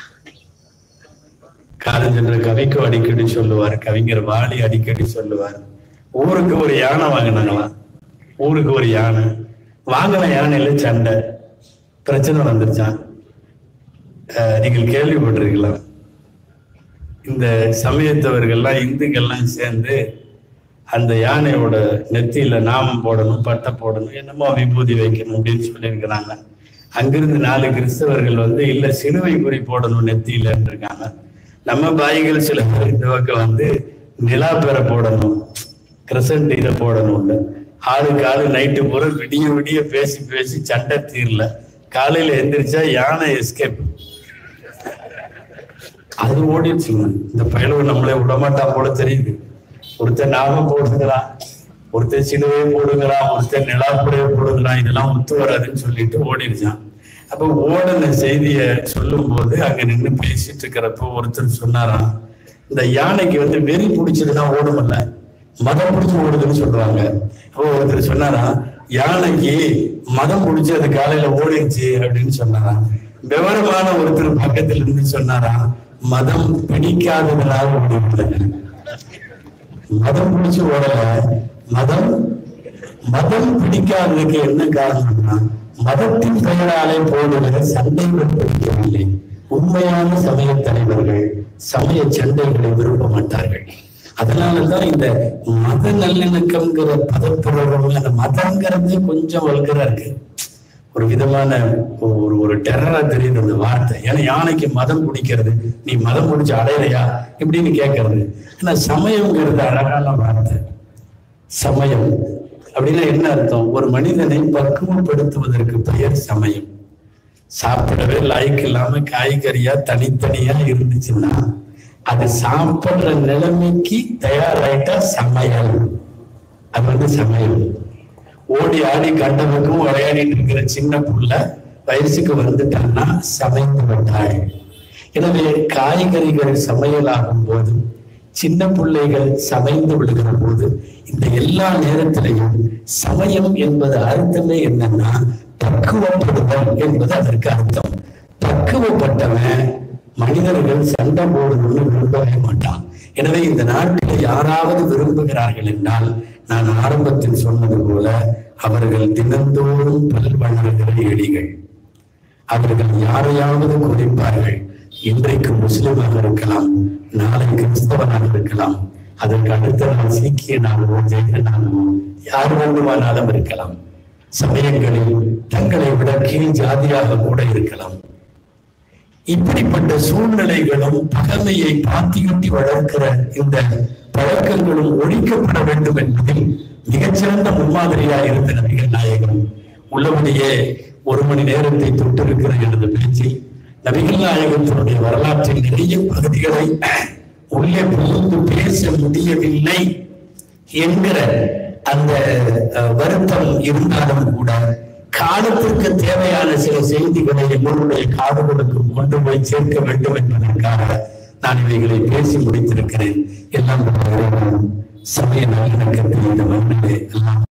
காலஞ்சென்ற கவிக்கு அடிக்கடி சொல்லுவார் கவிஞர் வாலி அடிக்கடி சொல்லுவார் ஊருக்கு ஒரு யானை வாங்கினாங்களாம் ஊருக்கு ஒரு யானை வாங்கின யானையில சண்டை பிரச்சனை வந்துருச்சான் அஹ் நீங்கள் கேள்விப்பட்டிருக்கலாம் இந்த சமயத்தவர்கள்லாம் இந்துக்கள்லாம் சேர்ந்து அந்த யானையோட நெத்தியில நாமம் போடணும் பட்டை போடணும் என்னமோ விபூதி வைக்கணும் அப்படின்னு சொல்லியிருக்கிறாங்க அங்கிருந்து நாலு கிறிஸ்தவர்கள் வந்து இல்ல சிலுவை குறி போடணும் நெத்தியில இருக்காங்க நம்ம பாய்கள் சில பேர் இந்த பக்கம் வந்து நிலா பெற போடணும் கிரசன்ட் இதை போடணும்னு ஆளுக்கு ஆளு நைட்டு பூரா விடிய விடிய பேசி பேசி சண்டை தீரல காலையில எந்திரிச்சா யானை எஸ்கேப் அது ஓடிடுச்சுங்க இந்த பயலுவை நம்மளே விடமாட்டான் போல தெரியுது ஒருத்தன் நாமம் போடுங்கிறான் ஒருத்தன் சிலுவையை போடுங்கிறான் ஒருத்தன் நிலாப்புறையை போடுங்கிறான் இதெல்லாம் ஒத்து வராதுன்னு சொல்லிட்டு ஓடிடுச்சான் அப்ப ஓடின செய்திய சொல்லும் போது அங்க நின்று பேசிட்டு இருக்கிறப்ப ஒருத்தர் சொன்னாராம் இந்த யானைக்கு வந்து வெறி பிடிச்சதுன்னா ஓடுமல்ல மதம் பிடிச்சு ஓடுதுன்னு சொல்றாங்க அப்போ ஒருத்தர் சொன்னாராம் யானைக்கு மதம் பிடிச்சு அது காலையில ஓடிடுச்சு அப்படின்னு சொன்னாராம் விவரமான ஒருத்தர் பக்கத்துல இருந்து சொன்னாராம் மதம் பிடிக்காததுனால ஓடிவிட்டது மதம் பிடிச்சு ஓடல மதம் மதம் பிடிக்காததுக்கு என்ன காரணம்னா மதத்தின் பெயராலே போடுகிற சண்டைகள் பிடிக்கவில்லை உண்மையான சமய தலைவர்கள் சமய சண்டைகளை விரும்ப மாட்டார்கள் அதனாலதான் இந்த மத நல்லிணக்கம்ங்கிற பதப்பிரயோகம் அந்த மதங்கிறது கொஞ்சம் வல்கரா இருக்கு ஒரு விதமான ஒரு ஒரு டெரரா தெரியுது அந்த வார்த்தை ஏன்னா யானைக்கு மதம் பிடிக்கிறது நீ மதம் பிடிச்சு அடையலையா இப்படின்னு கேட்கறது ஆனா சமயம்ங்கிறது அழகான வார்த்தை சமயம் அப்படின்னா என்ன அர்த்தம் ஒரு மனிதனை பக்குவப்படுத்துவதற்கு பெயர் சமயம் சாப்பிடவே லாய்க்கு இல்லாம காய்கறியா தனித்தனியா இருந்துச்சுன்னா அது சாப்பிடுற நிலைமைக்கு தயாராயிட்டா சமையல் அது வந்து சமையல் ஓடி ஆடி கண்டவுக்கும் விளையாடிட்டு இருக்கிற சின்ன புள்ள வயசுக்கு வந்துட்டான்னா சமைந்து விட்டாள் எனவே காய்கறிகள் சமையலாகும் போது சின்ன பிள்ளைகள் சமைந்து விடுகிற போது இந்த எல்லா நேரத்திலையும் சமயம் என்பது அர்த்தமே என்னன்னா பக்குவப்படுதல் என்பது அதற்கு அர்த்தம் பக்குவப்பட்டவன் மனிதர்கள் சண்டை போடணும்னு விரும்பவே மாட்டான் எனவே இந்த நாட்டில் யாராவது விரும்புகிறார்கள் என்றால் நான் ஆரம்பத்தில் சொன்னது போல அவர்கள் தினந்தோறும் பல்வளர்கிற எலிகள் அவர்கள் யாரையாவது குறிப்பார்கள் இன்றைக்கு முஸ்லிமாக இருக்கலாம் நாளை கிறிஸ்தவனாக இருக்கலாம் அதற்கு அடுத்த நாள் சீக்கியனாகவோ ஜெயினாகவோ யார் வேண்டுமானாலும் இருக்கலாம் சமயங்களில் தங்களை விட கீழ் ஜாதியாக கூட இருக்கலாம் இப்படிப்பட்ட சூழ்நிலைகளும் பகமையை பாத்தியுட்டி வளர்க்கிற இந்த பழக்கங்களும் ஒழிக்கப்பட வேண்டும் என்பதில் மிகச்சிறந்த முன்மாதிரியா இருந்த நபிகள் நாயகம் உள்ளபடியே ஒரு மணி நேரத்தை தொட்டிருக்கிற எனது பேச்சில் நபிகள் நாயகத்தினுடைய வரலாற்றில் நிறைய பகுதிகளை உள்ளே புகுந்து பேச முடியவில்லை என்கிற அந்த அஹ், வருத்தம் இருந்தாலும் கூட காலத்திற்கு தேவையான சில செய்திகளை எங்களுடைய காதுகளுக்கு கொண்டு போய் சேர்க்க வேண்டும் என்பதற்காக நான் இவைகளை பேசி முடித்திருக்கிறேன் எல்லாம் வல்ல இறைவன் சமய நல்லிணக்கத்தில் இந்த மண்ணிலே எல்லாம்